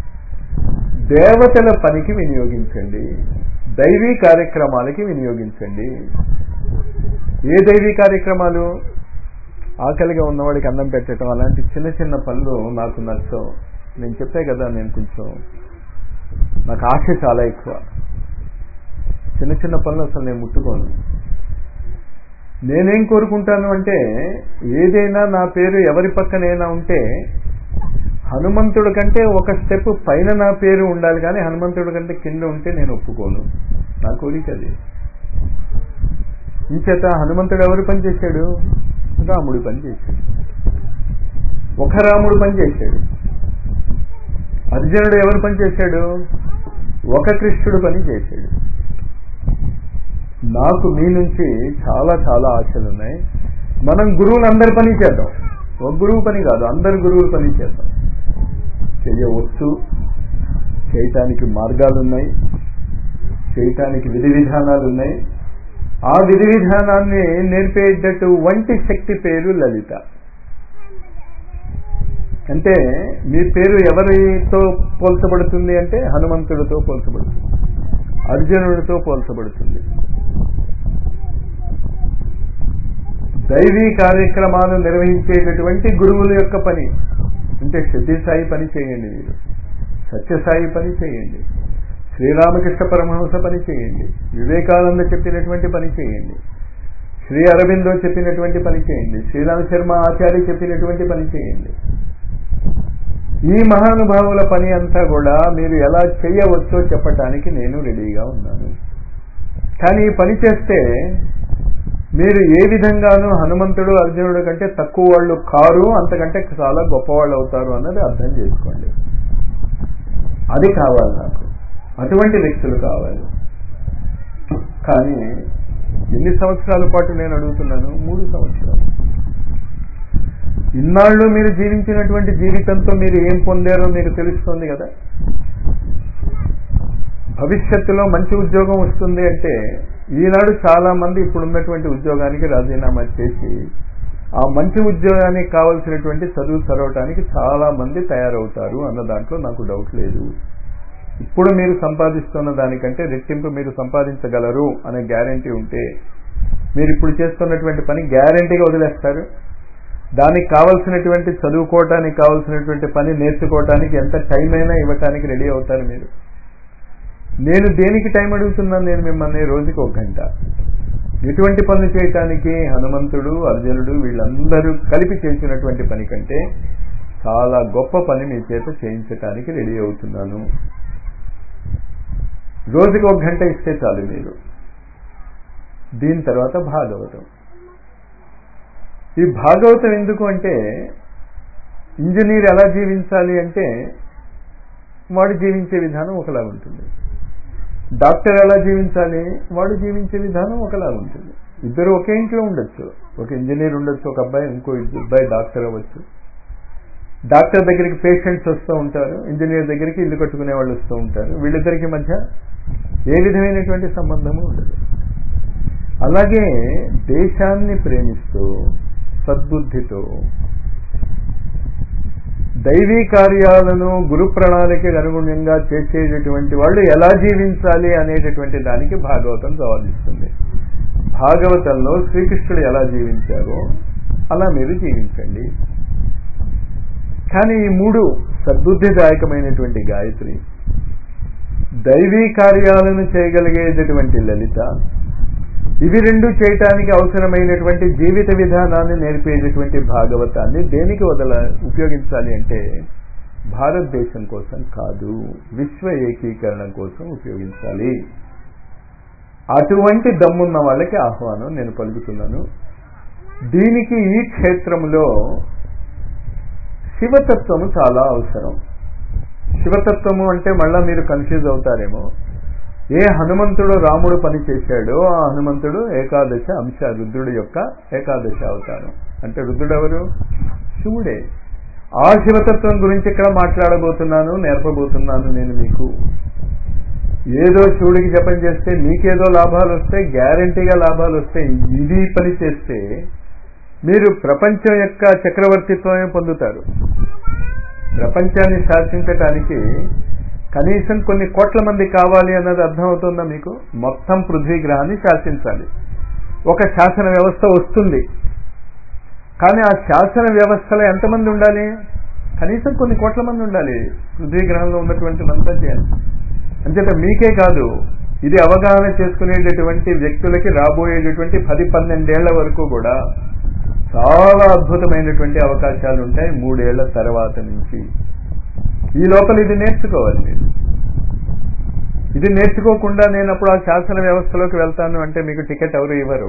దేవతల పనికి వినియోగించండి దైవీ కార్యక్రమాలకి వినియోగించండి ఏ దైవీ కార్యక్రమాలు ఆకలిగా ఉన్నవాడికి అన్నం పెట్టడం అలాంటి చిన్న చిన్న పనులు నాకు నచ్చవు నేను చెప్పే కదా నేను కొంచెం నాకు ఆశ చాలా ఎక్కువ చిన్న చిన్న పనులు అసలు నేను ముట్టుకోను నేనేం కోరుకుంటాను అంటే ఏదైనా నా పేరు ఎవరి పక్కనైనా ఉంటే హనుమంతుడి కంటే ఒక స్టెప్ పైన నా పేరు ఉండాలి కానీ హనుమంతుడి కంటే కింద ఉంటే నేను ఒప్పుకోను నా కోరిక అది ఇంచేత హనుమంతుడు ఎవరు పని చేశాడు రాముడు పని చేశాడు ఒక రాముడు పని చేశాడు అర్జునుడు ఎవరు పని చేశాడు ఒక కృష్ణుడు పని చేశాడు నాకు మీ నుంచి చాలా చాలా ఆశలు ఉన్నాయి మనం గురువులు అందరి పని చేద్దాం ఒక గురువు పని కాదు అందరు గురువుల పని చేద్దాం చేయవచ్చు చేయటానికి మార్గాలు ఉన్నాయి చేయటానికి విధి విధానాలు ఉన్నాయి ఆ విధి విధానాన్ని నేర్పేటట్టు వంటి శక్తి పేరు లలిత అంటే మీ పేరు ఎవరితో పోల్చబడుతుంది అంటే హనుమంతుడితో పోల్చబడుతుంది అర్జునుడితో పోల్చబడుతుంది దైవీ కార్యక్రమాలు నిర్వహించేటటువంటి గురువుల యొక్క పని అంటే సిద్ధిసాయి పని చేయండి మీరు సత్యసాయి పని చేయండి శ్రీరామకృష్ణ పరమహంస పని చేయండి వివేకానంద చెప్పినటువంటి పని చేయండి శ్రీ అరవిందో చెప్పినటువంటి పని చేయండి శ్రీరామ శర్మ ఆచార్య చెప్పినటువంటి పని చేయండి ఈ మహానుభావుల పని అంతా కూడా మీరు ఎలా చేయవచ్చో చెప్పటానికి నేను రెడీగా ఉన్నాను కానీ ఈ పని చేస్తే మీరు ఏ విధంగానూ హనుమంతుడు అర్జునుడు కంటే తక్కువ వాళ్ళు కారు అంతకంటే చాలా గొప్పవాళ్ళు అవుతారు అన్నది అర్థం చేసుకోండి అది కావాలి నాకు అటువంటి వ్యక్తులు కావాలి కానీ ఎన్ని సంవత్సరాల పాటు నేను అడుగుతున్నాను మూడు సంవత్సరాలు ఇన్నాళ్ళు మీరు జీవించినటువంటి జీవితంతో మీరు ఏం పొందారో మీకు తెలుస్తుంది కదా భవిష్యత్తులో మంచి ఉద్యోగం వస్తుంది అంటే ఈనాడు చాలా మంది ఇప్పుడున్నటువంటి ఉద్యోగానికి రాజీనామా చేసి ఆ మంచి ఉద్యోగానికి కావలసినటువంటి చదువు చదవటానికి చాలా మంది తయారవుతారు అన్న దాంట్లో నాకు డౌట్ లేదు ఇప్పుడు మీరు సంపాదిస్తున్న దానికంటే రెట్టింపు మీరు సంపాదించగలరు అనే గ్యారంటీ ఉంటే మీరు ఇప్పుడు చేస్తున్నటువంటి పని గ్యారంటీగా వదిలేస్తారు దానికి కావలసినటువంటి చదువుకోవటానికి కావలసినటువంటి పని నేర్చుకోవటానికి ఎంత టైం అయినా ఇవ్వటానికి రెడీ అవుతారు మీరు నేను దేనికి టైం అడుగుతున్నాను నేను మిమ్మల్ని రోజుకి ఒక గంట ఎటువంటి పనులు చేయటానికి హనుమంతుడు అర్జునుడు వీళ్ళందరూ కలిపి చేసినటువంటి పని కంటే చాలా గొప్ప పని మీ చేత చేయించటానికి రెడీ అవుతున్నాను రోజుకి ఒక గంట ఇస్తే చాలు మీరు దీని తర్వాత భాగవతం ఈ భాగవతం ఎందుకు అంటే ఇంజనీర్ ఎలా జీవించాలి అంటే వాడు జీవించే విధానం ఒకలా ఉంటుంది డాక్టర్ ఎలా జీవించాలి వాడు జీవించే విధానం ఒకలా ఉంటుంది ఇద్దరు ఒకే ఇంట్లో ఉండొచ్చు ఒక ఇంజనీర్ ఉండొచ్చు ఒక అబ్బాయి ఇంకో అబ్బాయి డాక్టర్ అవ్వచ్చు డాక్టర్ దగ్గరికి పేషెంట్స్ వస్తూ ఉంటారు ఇంజనీర్ దగ్గరికి ఇల్లు కట్టుకునే వాళ్ళు వస్తూ ఉంటారు వీళ్ళిద్దరికి మధ్య ఏ విధమైనటువంటి సంబంధము ఉండదు అలాగే దేశాన్ని ప్రేమిస్తూ సద్బుద్ధితో దైవీ కార్యాలను గురు ప్రణాళికకు అనుగుణంగా చేసేటటువంటి వాళ్ళు ఎలా జీవించాలి అనేటటువంటి దానికి భాగవతం జవాబిస్తుంది భాగవతంలో శ్రీకృష్ణుడు ఎలా జీవించారో అలా మీరు జీవించండి కానీ ఈ మూడు సద్బుద్ధిదాయకమైనటువంటి గాయత్రి దైవీ కార్యాలను చేయగలిగేటటువంటి లలిత ఇవి రెండు చేయటానికి అవసరమైనటువంటి జీవిత విధానాన్ని నేర్పేటటువంటి భాగవతాన్ని దేనికి వదల ఉపయోగించాలి అంటే భారతదేశం కోసం కాదు విశ్వ ఏకీకరణ కోసం ఉపయోగించాలి అటువంటి దమ్మున్న వాళ్ళకి ఆహ్వానం నేను పలుకుతున్నాను దీనికి ఈ క్షేత్రంలో శివతత్వము చాలా అవసరం శివతత్వము అంటే మళ్ళా మీరు కన్ఫ్యూజ్ అవుతారేమో ఏ హనుమంతుడు రాముడు పని చేశాడో ఆ హనుమంతుడు ఏకాదశ అంశ రుద్రుడు యొక్క ఏకాదశ అవతారం అంటే రుద్రుడు ఎవరు శివుడే ఆ శివతత్వం గురించి ఇక్కడ మాట్లాడబోతున్నాను నేర్పబోతున్నాను నేను మీకు ఏదో శివుడికి జపం చేస్తే మీకేదో లాభాలు వస్తాయి గ్యారంటీగా లాభాలు వస్తాయి ఇది పని చేస్తే మీరు ప్రపంచం యొక్క చక్రవర్తిత్వమే పొందుతారు ప్రపంచాన్ని శాసించటానికి కనీసం కొన్ని కోట్ల మంది కావాలి అన్నది అర్థమవుతుందా మీకు మొత్తం పృథ్వీ గ్రహాన్ని శాసించాలి ఒక శాసన వ్యవస్థ వస్తుంది కానీ ఆ శాసన వ్యవస్థలో ఎంతమంది ఉండాలి కనీసం కొన్ని కోట్ల మంది ఉండాలి పృథ్వీ గ్రహంలో ఉన్నటువంటి మంతా చేయాలి అంచేత మీకే కాదు ఇది అవగాహన చేసుకునేటటువంటి వ్యక్తులకి రాబోయేటటువంటి పది పన్నెండేళ్ల వరకు కూడా చాలా అద్భుతమైనటువంటి అవకాశాలు ఉంటాయి మూడేళ్ల తర్వాత నుంచి ఈ లోపల ఇది నేర్చుకోవాలి మీరు ఇది నేర్చుకోకుండా నేను అప్పుడు ఆ శాసన వ్యవస్థలోకి వెళ్తాను అంటే మీకు టికెట్ ఎవరు ఇవ్వరు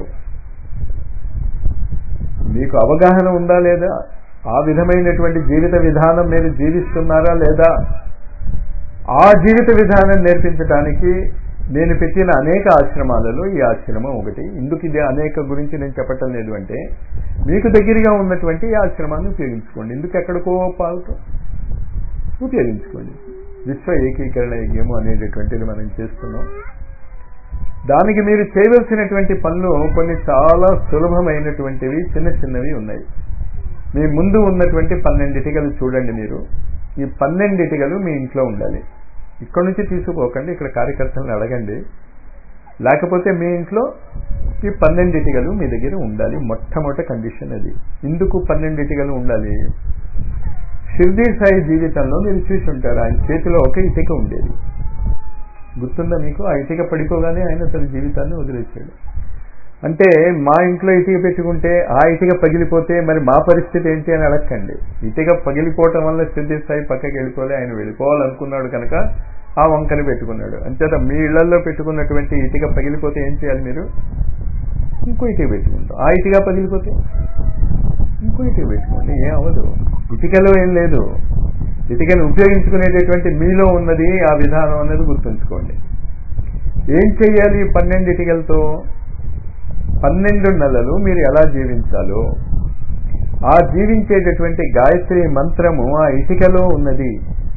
మీకు అవగాహన ఉందా లేదా ఆ విధమైనటువంటి జీవిత విధానం మీరు జీవిస్తున్నారా లేదా ఆ జీవిత విధానం నేర్పించడానికి నేను పెట్టిన అనేక ఆశ్రమాలలో ఈ ఆశ్రమం ఒకటి ఇందుకు ఇది అనేక గురించి నేను చెప్పటం లేదు అంటే మీకు దగ్గరగా ఉన్నటువంటి ఈ ఆశ్రమాన్ని ఉపయోగించుకోండి ఎందుకు ఎక్కడికో పాలతో ఉపయోగించుకోండి విశ్వ ఏకీకరణ యజ్ఞము అనేటటువంటిది మనం చేస్తున్నాం దానికి మీరు చేయవలసినటువంటి పనులు కొన్ని చాలా సులభమైనటువంటివి చిన్న చిన్నవి ఉన్నాయి మీ ముందు ఉన్నటువంటి పన్నెండిటికలు చూడండి మీరు ఈ పన్నెండిటికలు మీ ఇంట్లో ఉండాలి ఇక్కడ నుంచి తీసుకుపోకండి ఇక్కడ కార్యకర్తలను అడగండి లేకపోతే మీ ఇంట్లో ఈ పన్నెండిటికలు మీ దగ్గర ఉండాలి మొట్టమొదటి కండిషన్ అది ఎందుకు పన్నెండిటికలు ఉండాలి షిర్దీ సాయి జీవితంలో మీరు చూసి ఉంటారు ఆయన చేతిలో ఒక ఇటుక ఉండేది గుర్తుందా మీకు ఆ ఇటుక పడిపోగానే ఆయన తన జీవితాన్ని వదిలేశాడు అంటే మా ఇంట్లో ఇటుక పెట్టుకుంటే ఆ ఇటుక పగిలిపోతే మరి మా పరిస్థితి ఏంటి అని అడగండి ఇటుక పగిలిపోవటం వల్ల స్థితి స్థాయి పక్కకి వెళ్ళిపోలే ఆయన వెళ్ళిపోవాలనుకున్నాడు కనుక ఆ వంకని పెట్టుకున్నాడు అంచేత మీ ఇళ్లలో పెట్టుకున్నటువంటి ఇటుక పగిలిపోతే ఏం చేయాలి మీరు ఇంకో ఇటుక పెట్టుకుంటాం ఆ ఇటుక పగిలిపోతే ఇంకో ఇటుక పెట్టుకోండి ఏం అవ్వదు ఇటుకలో ఏం లేదు ఇటుకను ఉపయోగించుకునేటటువంటి మీలో ఉన్నది ఆ విధానం అనేది గుర్తుంచుకోండి ఏం చెయ్యాలి పన్నెండు ఇటుకలతో పన్నెండు నెలలు మీరు ఎలా జీవించాలో ఆ జీవించేటటువంటి గాయత్రి మంత్రము ఆ ఇటుకలో ఉన్నది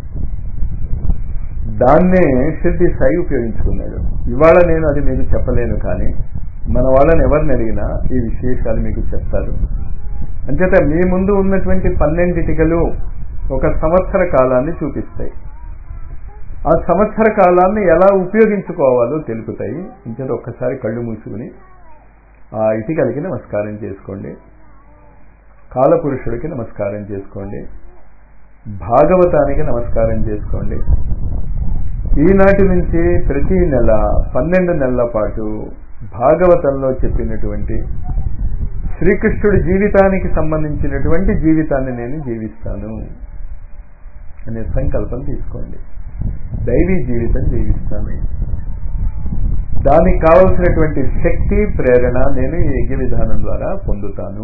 దాన్నే సిద్ధి సాయి ఉపయోగించుకున్నాడు ఇవాళ నేను అది మీకు చెప్పలేను కానీ మన వాళ్ళని ఎవరిని అడిగినా ఈ విశేషాలు మీకు చెప్తారు అంచేత మీ ముందు ఉన్నటువంటి పన్నెండిటికలు ఒక సంవత్సర కాలాన్ని చూపిస్తాయి ఆ సంవత్సర కాలాన్ని ఎలా ఉపయోగించుకోవాలో తెలుపుతాయి ఇంచేత ఒక్కసారి కళ్ళు మూసుకుని ఆ ఇటుకలకి నమస్కారం చేసుకోండి కాలపురుషుడికి నమస్కారం చేసుకోండి భాగవతానికి నమస్కారం చేసుకోండి ఈనాటి నుంచి ప్రతి నెల పన్నెండు నెలల పాటు భాగవతంలో చెప్పినటువంటి శ్రీకృష్ణుడి జీవితానికి సంబంధించినటువంటి జీవితాన్ని నేను జీవిస్తాను అనే సంకల్పం తీసుకోండి దైవీ జీవితం జీవిస్తాను దానికి కావలసినటువంటి శక్తి ప్రేరణ నేను ఈ యజ్ఞ విధానం ద్వారా పొందుతాను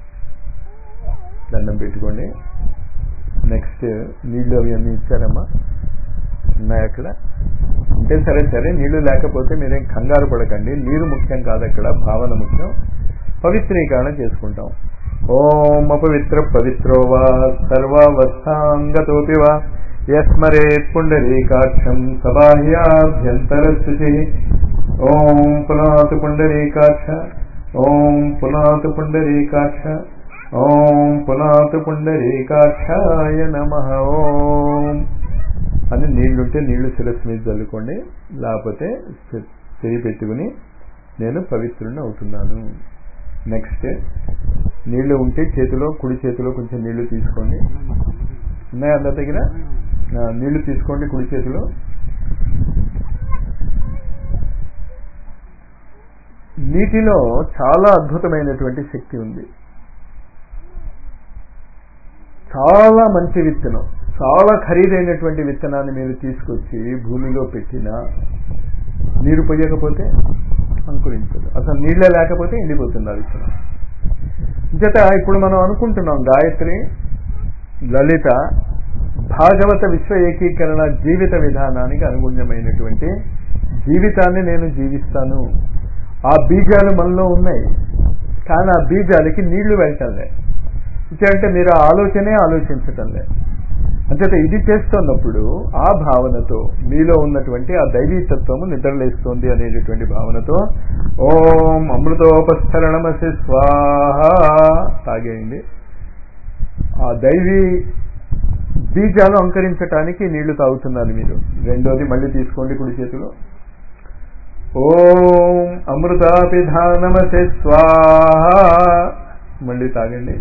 దండం పెట్టుకోండి నెక్స్ట్ నీళ్ళు అవి అన్నీ ఇచ్చారమ్మా ఉన్నాయి అక్కడ ఉంటే సరే సరే నీళ్లు లేకపోతే మీరేం కంగారు పడకండి నీరు ముఖ్యం కాదు అక్కడ భావన ముఖ్యం పవిత్రీకరణ చేసుకుంటాం ఓం అపవిత్ర పవిత్రో వా సర్వావస్థాంగతోపి వా యస్మరేత్ పుండరీకాక్షం సబాహ్యాభ్యంతర శుచి ఓం పునాతు పుండరీకాక్ష ఓం పునాతు పుండరీకాక్ష ఓం పునాతు పుండరీకాక్షాయ నమ ఓం అని నీళ్లుంటే నీళ్లు శిరస్సు మీద చల్లుకోండి లేకపోతే చేయి పెట్టుకుని నేను పవిత్రుని అవుతున్నాను నెక్స్ట్ నీళ్లు ఉంటే చేతిలో కుడి చేతిలో కొంచెం నీళ్లు తీసుకోండి ఉన్నాయా అందరి దగ్గర నీళ్లు తీసుకోండి కుడి చేతిలో నీటిలో చాలా అద్భుతమైనటువంటి శక్తి ఉంది చాలా మంచి విత్తనం చాలా ఖరీదైనటువంటి విత్తనాన్ని మీరు తీసుకొచ్చి భూమిలో పెట్టినా నీరు పోయకపోతే అంకురించదు అసలు నీళ్ళే లేకపోతే ఎండిపోతుంది ఆ విత్తనం జత ఇప్పుడు మనం అనుకుంటున్నాం గాయత్రి లలిత భాగవత విశ్వ ఏకీకరణ జీవిత విధానానికి అనుగుణ్యమైనటువంటి జీవితాన్ని నేను జీవిస్తాను ఆ బీజాలు మనలో ఉన్నాయి కానీ ఆ బీజాలకి నీళ్లు వెళ్ళటంలే అంటే మీరు ఆ ఆలోచనే ఆలోచించటంలే అంచేత ఇది చేస్తున్నప్పుడు ఆ భావనతో మీలో ఉన్నటువంటి ఆ దైవీతత్వము నిద్రలేస్తోంది అనేటటువంటి భావనతో ఓం అమృతోపస్థరణమసి స్వాహ తాగేయండి ఆ దైవీ బీజాలు అంకరించటానికి నీళ్లు తాగుతున్నారు మీరు రెండోది మళ్ళీ తీసుకోండి కుడి చేతిలో ఓం అమృతాపిధానమసి స్వాహ మళ్ళీ తాగండి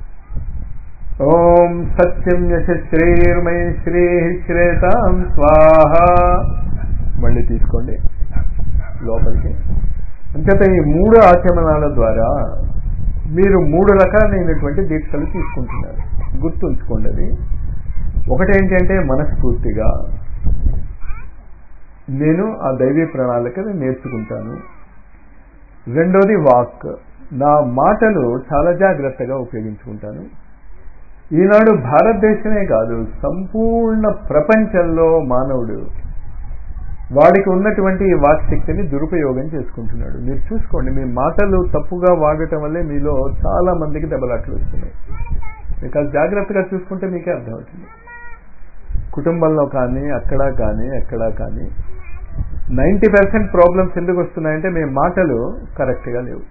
ఓం సత్యం యశ్రీర్మై శ్రీ శ్రేతాం స్వాహ మళ్ళీ తీసుకోండి లోపలికి అంచేత ఈ మూడు ఆచమనాల ద్వారా మీరు మూడు రకాలైనటువంటి దీక్షలు తీసుకుంటున్నారు గుర్తుంచుకోండి అది ఒకటేంటంటే మనస్ఫూర్తిగా నేను ఆ దైవీ ప్రణాళికను నేర్చుకుంటాను రెండోది వాక్ నా మాటలు చాలా జాగ్రత్తగా ఉపయోగించుకుంటాను ఈనాడు భారతదేశమే కాదు సంపూర్ణ ప్రపంచంలో మానవుడు వాడికి ఉన్నటువంటి ఈ వాక్శక్తిని దురుపయోగం చేసుకుంటున్నాడు మీరు చూసుకోండి మీ మాటలు తప్పుగా వాడటం వల్లే మీలో చాలా మందికి దెబ్బలాట్లు వస్తున్నాయి మీకు జాగ్రత్తగా చూసుకుంటే మీకే అర్థమవుతుంది కుటుంబంలో కానీ అక్కడ కానీ ఎక్కడా కానీ నైంటీ పర్సెంట్ ప్రాబ్లమ్స్ ఎందుకు వస్తున్నాయంటే మీ మాటలు కరెక్ట్గా లేవు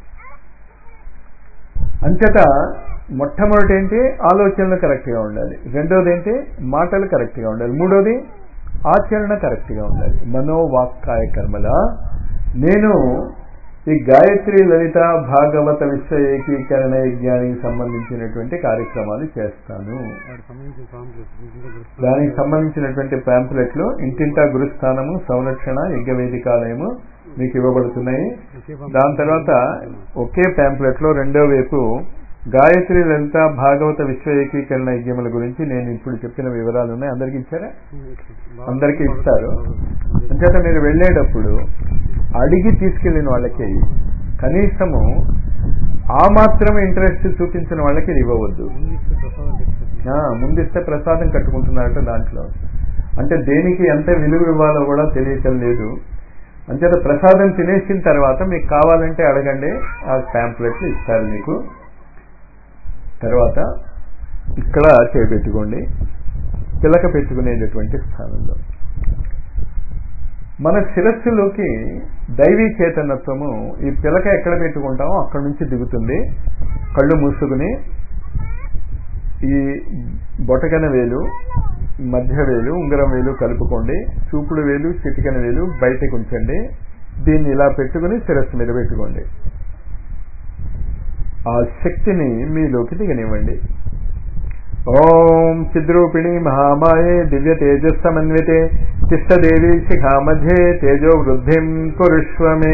అంతటా మొట్టమొదటి ఏంటి ఆలోచనలు కరెక్ట్గా ఉండాలి రెండోది ఏంటి మాటలు కరెక్ట్గా ఉండాలి మూడోది ఆచరణ కరెక్ట్గా ఉండాలి మనోవాక్కాయ కర్మల నేను ఈ గాయత్రి లలిత భాగవత విశ్వ ఏకీకరణ యజ్ఞానికి సంబంధించినటువంటి కార్యక్రమాలు చేస్తాను వాటికి సంబంధించిన పాంప్లెట్స్ ఇంటింటి గుర్తు దానికి సంబంధించినటువంటి ప్యాంప్లెట్లు ఇంటింటా గురుస్థానము సంరక్షణ యజ్ఞవేదికాలయము మీకు ఇవ్వబడుతున్నాయి దాని తర్వాత ఒకే ప్యాంప్లెట్ లో రెండో వైపు గాయత్రి లలిత భాగవత విశ్వ ఏకీకరణ యజ్ఞముల గురించి నేను ఇప్పుడు చెప్పిన వివరాలు ఉన్నాయి అందరికి ఇచ్చారా అందరికీ ఇస్తారు అంచేత మీరు వెళ్ళేటప్పుడు అడిగి తీసుకెళ్లిన వాళ్ళకి కనీసము ఆ మాత్రం ఇంట్రెస్ట్ చూపించిన వాళ్ళకి ఇది ఇవ్వవద్దు ముందు ప్రసాదం తెచ్చుకుంటున్నాం ఆ, ముందిస్తే ప్రసాదం కట్టుకుంటున్నారట దాంట్లో అంటే దేనికి ఎంత విలువ ఇవ్వాలో కూడా తెలియటం లేదు అంచేత ప్రసాదం తినేసిన తర్వాత మీకు కావాలంటే అడగండి ఆ ప్యాంప్లెట్లు ఇస్తారు మీకు తర్వాత ఇక్కడ చేపెట్టుకోండి పిలక పెట్టుకునేటటువంటి స్థానంలో మన శిరస్సులోకి దైవీ చేతనత్వము ఈ పిలక ఎక్కడ పెట్టుకుంటామో అక్కడ నుంచి దిగుతుంది కళ్ళు మూసుకుని ఈ బొటకన వేలు మధ్య వేలు ఉంగరం వేలు కలుపుకోండి చూపుడు వేలు చిటికన వేలు బయటకు ఉంచండి దీన్ని ఇలా పెట్టుకుని శిరస్సు మీద పెట్టుకోండి ఆ శక్తిని మీలోకి దిగనివ్వండి ఓం చిద్రూపిణి మహామాయే దివ్య తేజస్సమన్వితే తిష్టదేవి శిఖా మధ్యే తేజో వృద్ధిం కురుష్వమే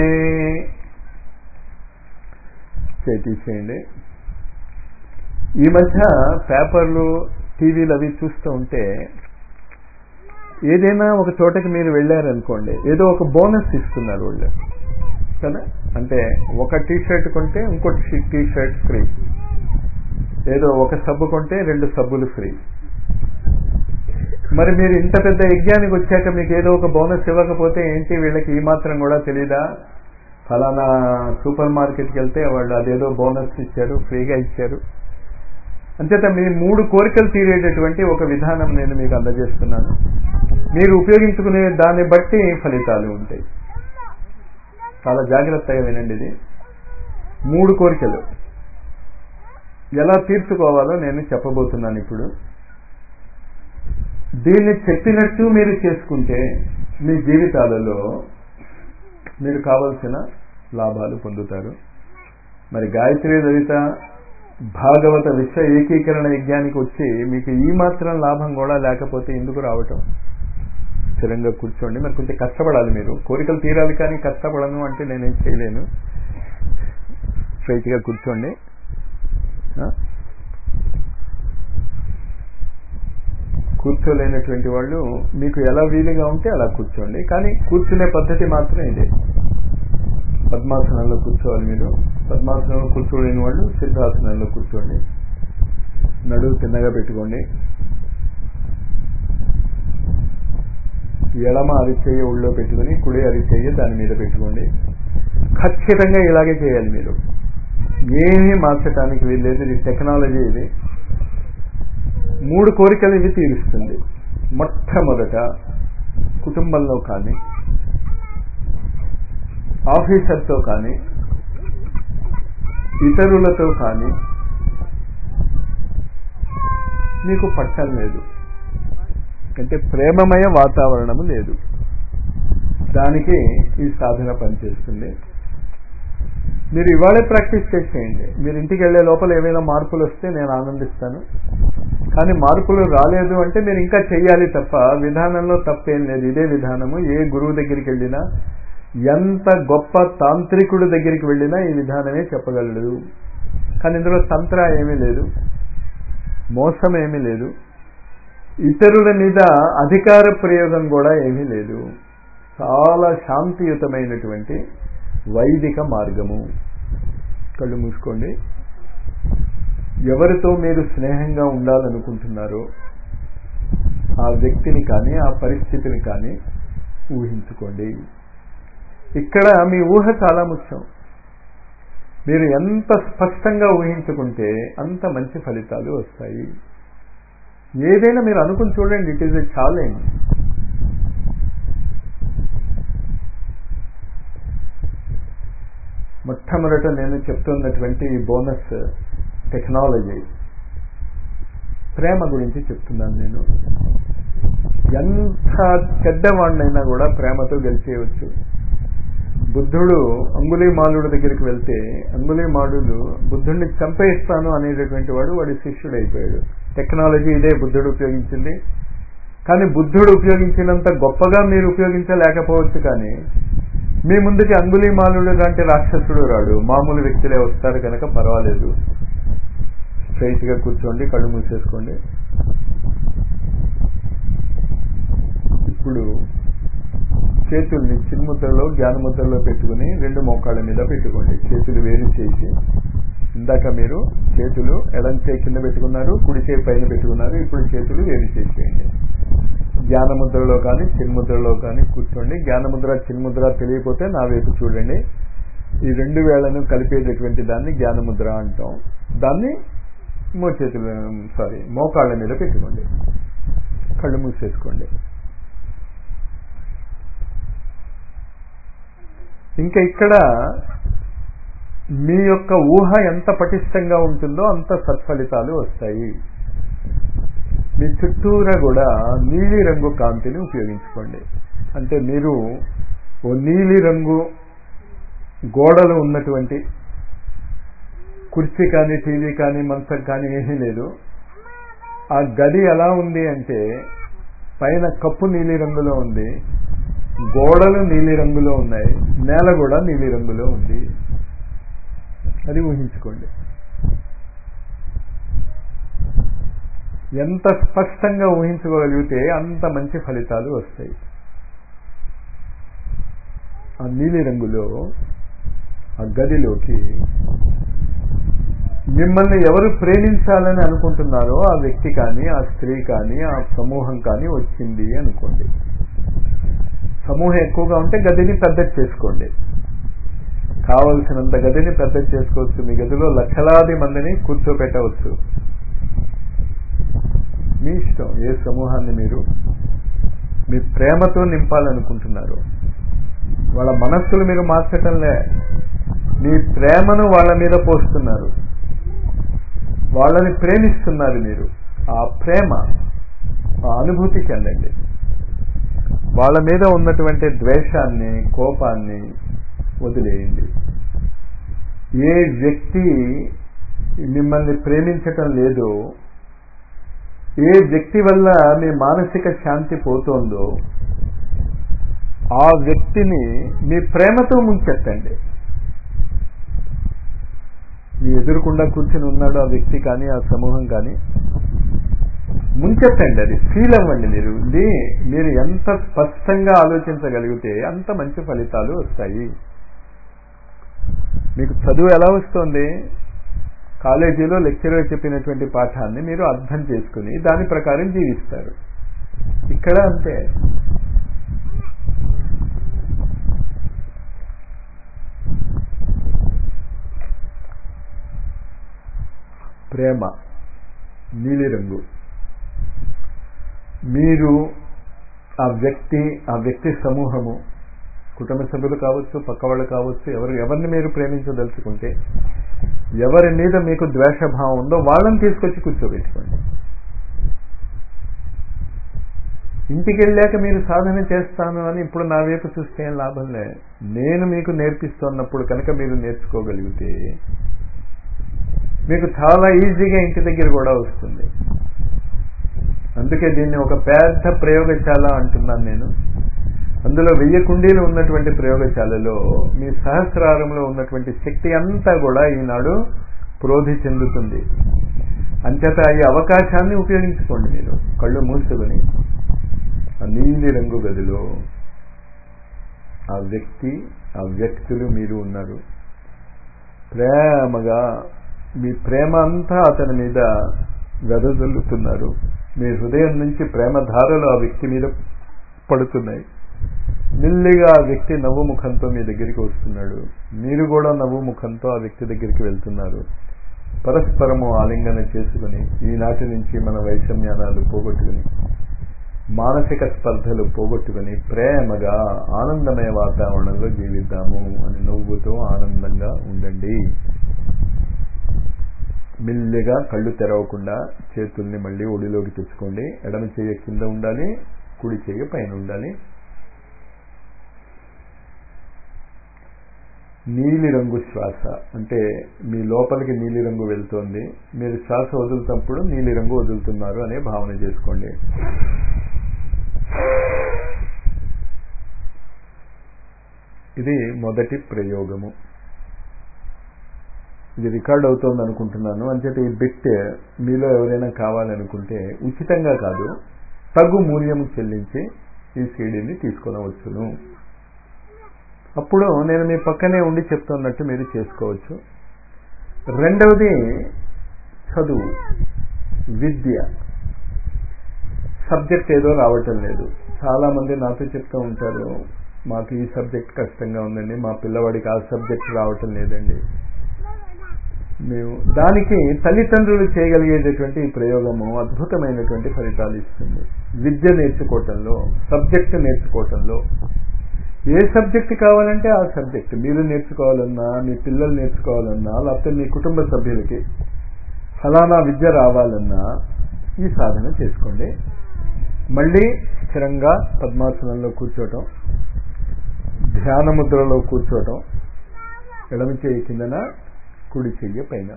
చేసేయండి ఈ మధ్య పేపర్లు టీవీలు అవి చూస్తూ ఉంటే ఏదైనా ఒక చోటకి మీరు వెళ్ళారనుకోండి ఏదో ఒక బోనస్ ఇస్తున్నారు వాళ్ళు కదా అంటే ఒక టీ షర్ట్ కొంటే ఇంకోటి టీ షర్ట్ ఫ్రీ ఏదో ఒక సబ్బు కొంటే రెండు సబ్బులు ఫ్రీ మరి మీరు ఇంత పెద్ద యజ్ఞానికి వచ్చాక మీకు ఏదో ఒక బోనస్ ఇవ్వకపోతే ఏంటి వీళ్ళకి ఈ మాత్రం కూడా తెలీదా ఫలానా సూపర్ మార్కెట్కి వెళ్తే వాళ్ళు అదేదో బోనస్ ఇచ్చారు ఫ్రీగా ఇచ్చారు అంచేత మీ మూడు కోరికలు తీరేటటువంటి ఒక విధానం నేను మీకు అందజేస్తున్నాను మీరు ఉపయోగించుకునే దాన్ని బట్టి ఫలితాలు ఉంటాయి చాలా జాగ్రత్తగా వినండి ఇది మూడు కోరికలు ఎలా తీర్చుకోవాలో నేను చెప్పబోతున్నాను ఇప్పుడు దీన్ని చెప్పినట్టు మీరు చేసుకుంటే మీ జీవితాలలో మీరు కావలసిన లాభాలు పొందుతారు మరి గాయత్రి లలిత భాగవత విశ్వ ఏకీకరణ యజ్ఞానికి వచ్చి మీకు ఈ మాత్రం లాభం కూడా లేకపోతే ఎందుకు రావటం స్థిరంగా కూర్చోండి మరి కొంచెం కష్టపడాలి మీరు కోరికలు తీరాలి కానీ కష్టపడను అంటే నేనేం చేయలేను స్ట్రైట్గా కూర్చోండి ఆ? కూర్చోలేనటువంటి వాళ్ళు మీకు ఎలా వీలుగా ఉంటే అలా కూర్చోండి కానీ కూర్చునే పద్ధతి మాత్రం ఇదే పద్మాసనంలో కూర్చోవాలి మీరు పద్మాసనంలో కూర్చోలేని వాళ్ళు సిద్ధాసనంలో కూర్చోండి నడువు తిన్నగా పెట్టుకోండి ఎడమ అరిచేయ ఒళ్ళో పెట్టుకుని కుడి అరిచేయ దాని మీద పెట్టుకోండి ఖచ్చితంగా ఇలాగే చేయాలి మీరు ఏమీ మార్చడానికి వీల్లేదు ఇది టెక్నాలజీ ఇది మూడు కోరికలు ఇది తీరుస్తుంది మొట్టమొదట కుటుంబంలో కానీ ఆఫీసర్తో కానీ ఇతరులతో కానీ మీకు పట్టం లేదు అంటే ప్రేమమయ వాతావరణము లేదు దానికి ఈ సాధన పనిచేస్తుంది మీరు ఇవాళే ప్రాక్టీస్ చేసేయండి మీరు ఇంటికి వెళ్లే లోపల ఏమైనా మార్పులు వస్తే నేను ఆనందిస్తాను కానీ మార్పులు రాలేదు అంటే మీరు ఇంకా చెయ్యాలి తప్ప విధానంలో తప్పేం లేదు ఇదే విధానము ఏ గురువు దగ్గరికి వెళ్ళినా ఎంత గొప్ప తాంత్రికుడు దగ్గరికి వెళ్ళినా ఈ విధానమే చెప్పగలడు కానీ ఇందులో తంత్ర ఏమీ లేదు మోసం ఏమీ లేదు ఇతరుల మీద అధికార ప్రయోగం కూడా ఏమీ లేదు చాలా శాంతియుతమైనటువంటి వైదిక మార్గము కళ్ళు మూసుకోండి ఎవరితో మీరు స్నేహంగా ఉండాలనుకుంటున్నారో ఆ వ్యక్తిని కానీ ఆ పరిస్థితిని కానీ ఊహించుకోండి ఇక్కడ మీ ఊహ చాలా ముఖ్యం మీరు ఎంత స్పష్టంగా ఊహించుకుంటే అంత మంచి ఫలితాలు వస్తాయి ఏదైనా మీరు అనుకుని చూడండి ఇట్ ఈస్ ఎ ఛాలెంజ్ మొట్టమొదట నేను చెప్తున్నటువంటి ఈ బోనస్ టెక్నాలజీ ప్రేమ గురించి చెప్తున్నాను నేను ఎంత చెడ్డవాడినైనా కూడా ప్రేమతో గెలిచేయవచ్చు బుద్ధుడు అంగుళీమాలుడు దగ్గరికి వెళ్తే అంగుళీమాలుడు బుద్ధుడిని చంపేస్తాను అనేటటువంటి వాడు వాడి శిష్యుడు అయిపోయాడు టెక్నాలజీ ఇదే బుద్ధుడు ఉపయోగించింది కానీ బుద్ధుడు ఉపయోగించినంత గొప్పగా మీరు ఉపయోగించలేకపోవచ్చు కానీ మీ ముందుకి అంగుళీమాలుడు లాంటి రాక్షసుడు రాడు మామూలు వ్యక్తులే వస్తారు కనుక పర్వాలేదు స్ట్రైట్గా కూర్చోండి కళ్ళు మూసేసుకోండి ఇప్పుడు చేతుల్ని చిన్ముద్రలో జ్ఞానముద్రలో పెట్టుకుని రెండు మోకాళ్ళ మీద పెట్టుకోండి చేతులు వేరు చేసి ఇందాక మీరు చేతులు ఎడం చేయి కింద పెట్టుకున్నారు కుడి చేయి పైన పెట్టుకున్నారు ఇప్పుడు చేతులు వేరు చేసేయండి జ్ఞానముద్రలో కానీ చిన్ముద్రలో కానీ కూర్చోండి జ్ఞానముద్ర చిన్ముద్ర తెలియకపోతే నా వైపు చూడండి ఈ రెండు వేళ్లను కలిపేటటువంటి దాన్ని జ్ఞానముద్ర అంటాం దాన్ని మో చేతులు సారీ మోకాళ్ళ మీద పెట్టుకోండి కళ్ళు మూసేసుకోండి ఇంకా ఇక్కడ మీ యొక్క ఊహ ఎంత పటిష్టంగా ఉంటుందో అంత సత్ఫలితాలు వస్తాయి మీ చుట్టూరా కూడా నీలి రంగు కాంతిని ఉపయోగించుకోండి అంటే మీరు ఓ నీలి రంగు గోడలు ఉన్నటువంటి కుర్చీ కానీ టీవీ కానీ మంచం కానీ ఏమీ లేదు ఆ గది ఎలా ఉంది అంటే పైన కప్పు నీలి రంగులో ఉంది గోడలు నీలి రంగులో ఉన్నాయి నేల కూడా నీలి రంగులో ఉంది అది ఊహించుకోండి ఎంత స్పష్టంగా ఊహించుకోగలిగితే అంత మంచి ఫలితాలు వస్తాయి ఆ నీలి రంగులో ఆ గదిలోకి మిమ్మల్ని ఎవరు ప్రేమించాలని అనుకుంటున్నారో ఆ వ్యక్తి కానీ ఆ స్త్రీ కానీ ఆ సమూహం కానీ వచ్చింది అనుకోండి సమూహం ఎక్కువగా ఉంటే గదిని పెద్ద చేసుకోండి కావలసినంత గదిని పెద్ద చేసుకోవచ్చు మీ గదిలో లక్షలాది మందిని కూర్చోపెట్టవచ్చు మీ ఇష్టం ఏ సమూహాన్ని మీరు మీ ప్రేమతో నింపాలనుకుంటున్నారు వాళ్ళ మనస్సులు మీరు మార్చటంలే మీ ప్రేమను వాళ్ళ మీద పోస్తున్నారు వాళ్ళని ప్రేమిస్తున్నారు మీరు ఆ ప్రేమ ఆ అనుభూతి చెందండి వాళ్ళ మీద ఉన్నటువంటి ద్వేషాన్ని కోపాన్ని వదిలేయండి ఏ వ్యక్తి మిమ్మల్ని ప్రేమించటం లేదో ఏ వ్యక్తి వల్ల మీ మానసిక శాంతి పోతోందో ఆ వ్యక్తిని మీ ప్రేమతో ముంచెత్తండి మీ ఎదురుకుండా కూర్చుని ఉన్నాడు ఆ వ్యక్తి కానీ ఆ సమూహం కానీ ముంచెత్తండి అది ఫీల్ అవ్వండి మీరు ఇది మీరు ఎంత స్పష్టంగా ఆలోచించగలిగితే అంత మంచి ఫలితాలు వస్తాయి మీకు చదువు ఎలా వస్తుంది కాలేజీలో లెక్చరర్ చెప్పినటువంటి పాఠాన్ని మీరు అర్థం చేసుకుని దాని ప్రకారం జీవిస్తారు ఇక్కడ అంతే ప్రేమ నీలిరంగు మీరు ఆ వ్యక్తి ఆ వ్యక్తి సమూహము కుటుంబ సభ్యులు కావచ్చు పక్క వాళ్ళు కావచ్చు ఎవరు ఎవరిని మీరు ప్రేమించదలుచుకుంటే ఎవరి మీద మీకు ద్వేషభావం ఉందో వాళ్ళని తీసుకొచ్చి కూర్చోబెట్టుకోండి ఇంటికి వెళ్ళాక మీరు సాధన చేస్తాను అని ఇప్పుడు నా వైపు చూస్తే ఏం లాభం లే నేను మీకు నేర్పిస్తున్నప్పుడు కనుక మీరు నేర్చుకోగలిగితే మీకు చాలా ఈజీగా ఇంటి దగ్గర కూడా వస్తుంది అందుకే దీన్ని ఒక పెద్ద ప్రయోగశాల అంటున్నాను నేను అందులో వెయ్యి కుండీలు ఉన్నటువంటి ప్రయోగశాలలో మీ సహస్రారంలో ఉన్నటువంటి శక్తి అంతా కూడా ఈనాడు ప్రోధి చెందుతుంది అంచేత ఈ అవకాశాన్ని ఉపయోగించుకోండి మీరు కళ్ళు మూసుకొని ఆ నీలి రంగు గదిలో ఆ వ్యక్తి ఆ వ్యక్తులు మీరు ఉన్నారు ప్రేమగా మీ ప్రేమ అంతా అతని మీద వెదజల్లుతున్నారు మీ హృదయం నుంచి ప్రేమ ధారలు ఆ వ్యక్తి మీద పడుతున్నాయి మెల్లిగా ఆ వ్యక్తి నవ్వు ముఖంతో మీ దగ్గరికి వస్తున్నాడు మీరు కూడా నవ్వు ముఖంతో ఆ వ్యక్తి దగ్గరికి వెళ్తున్నారు పరస్పరము ఆలింగన చేసుకుని ఈనాటి నుంచి మన వైషమ్యానాలు పోగొట్టుకుని మానసిక స్పర్ధలు పోగొట్టుకుని ప్రేమగా ఆనందమయ వాతావరణంలో జీవిద్దాము అని నవ్వుతో ఆనందంగా ఉండండి మెల్లిగా కళ్ళు తెరవకుండా చేతుల్ని మళ్ళీ ఒడిలోకి తెచ్చుకోండి ఎడమ చెయ్యి కింద ఉండాలి కుడి చెయ్యి పైన ఉండాలి నీలి రంగు శ్వాస అంటే మీ లోపలికి నీలి రంగు వెళ్తోంది మీరు శ్వాస వదులుతున్నప్పుడు నీలి రంగు వదులుతున్నారు అనే భావన చేసుకోండి ఇది మొదటి ప్రయోగము ఇది రికార్డ్ అవుతోంది అనుకుంటున్నాను అంచేత ఈ బిట్ మీలో ఎవరైనా కావాలనుకుంటే ఉచితంగా కాదు తగు మూల్యం చెల్లించి ఈ సీడీని తీసుకొనవచ్చును అప్పుడు నేను మీ పక్కనే ఉండి చెప్తున్నట్టు మీరు చేసుకోవచ్చు రెండవది చదువు విద్య సబ్జెక్ట్ ఏదో రావటం లేదు చాలా మంది నాతో చెప్తూ ఉంటారు మాకు ఈ సబ్జెక్ట్ కష్టంగా ఉందండి మా పిల్లవాడికి ఆ సబ్జెక్ట్ రావటం లేదండి మేము దానికి తల్లిదండ్రులు చేయగలిగేటటువంటి ఈ ప్రయోగము అద్భుతమైనటువంటి ఫలితాలు ఇస్తుంది విద్య నేర్చుకోవటంలో సబ్జెక్ట్ నేర్చుకోవటంలో ఏ సబ్జెక్ట్ కావాలంటే ఆ సబ్జెక్ట్ మీరు నేర్చుకోవాలన్నా మీ పిల్లలు నేర్చుకోవాలన్నా లేకపోతే మీ కుటుంబ సభ్యులకి ఫలానా విద్య రావాలన్నా ఈ సాధన చేసుకోండి మళ్ళీ స్థిరంగా పద్మాసనంలో కూర్చోవటం ధ్యాన ముద్రలో కూర్చోవటం ఎడమ చేయి కిందన కుడి చెయ్యి పైన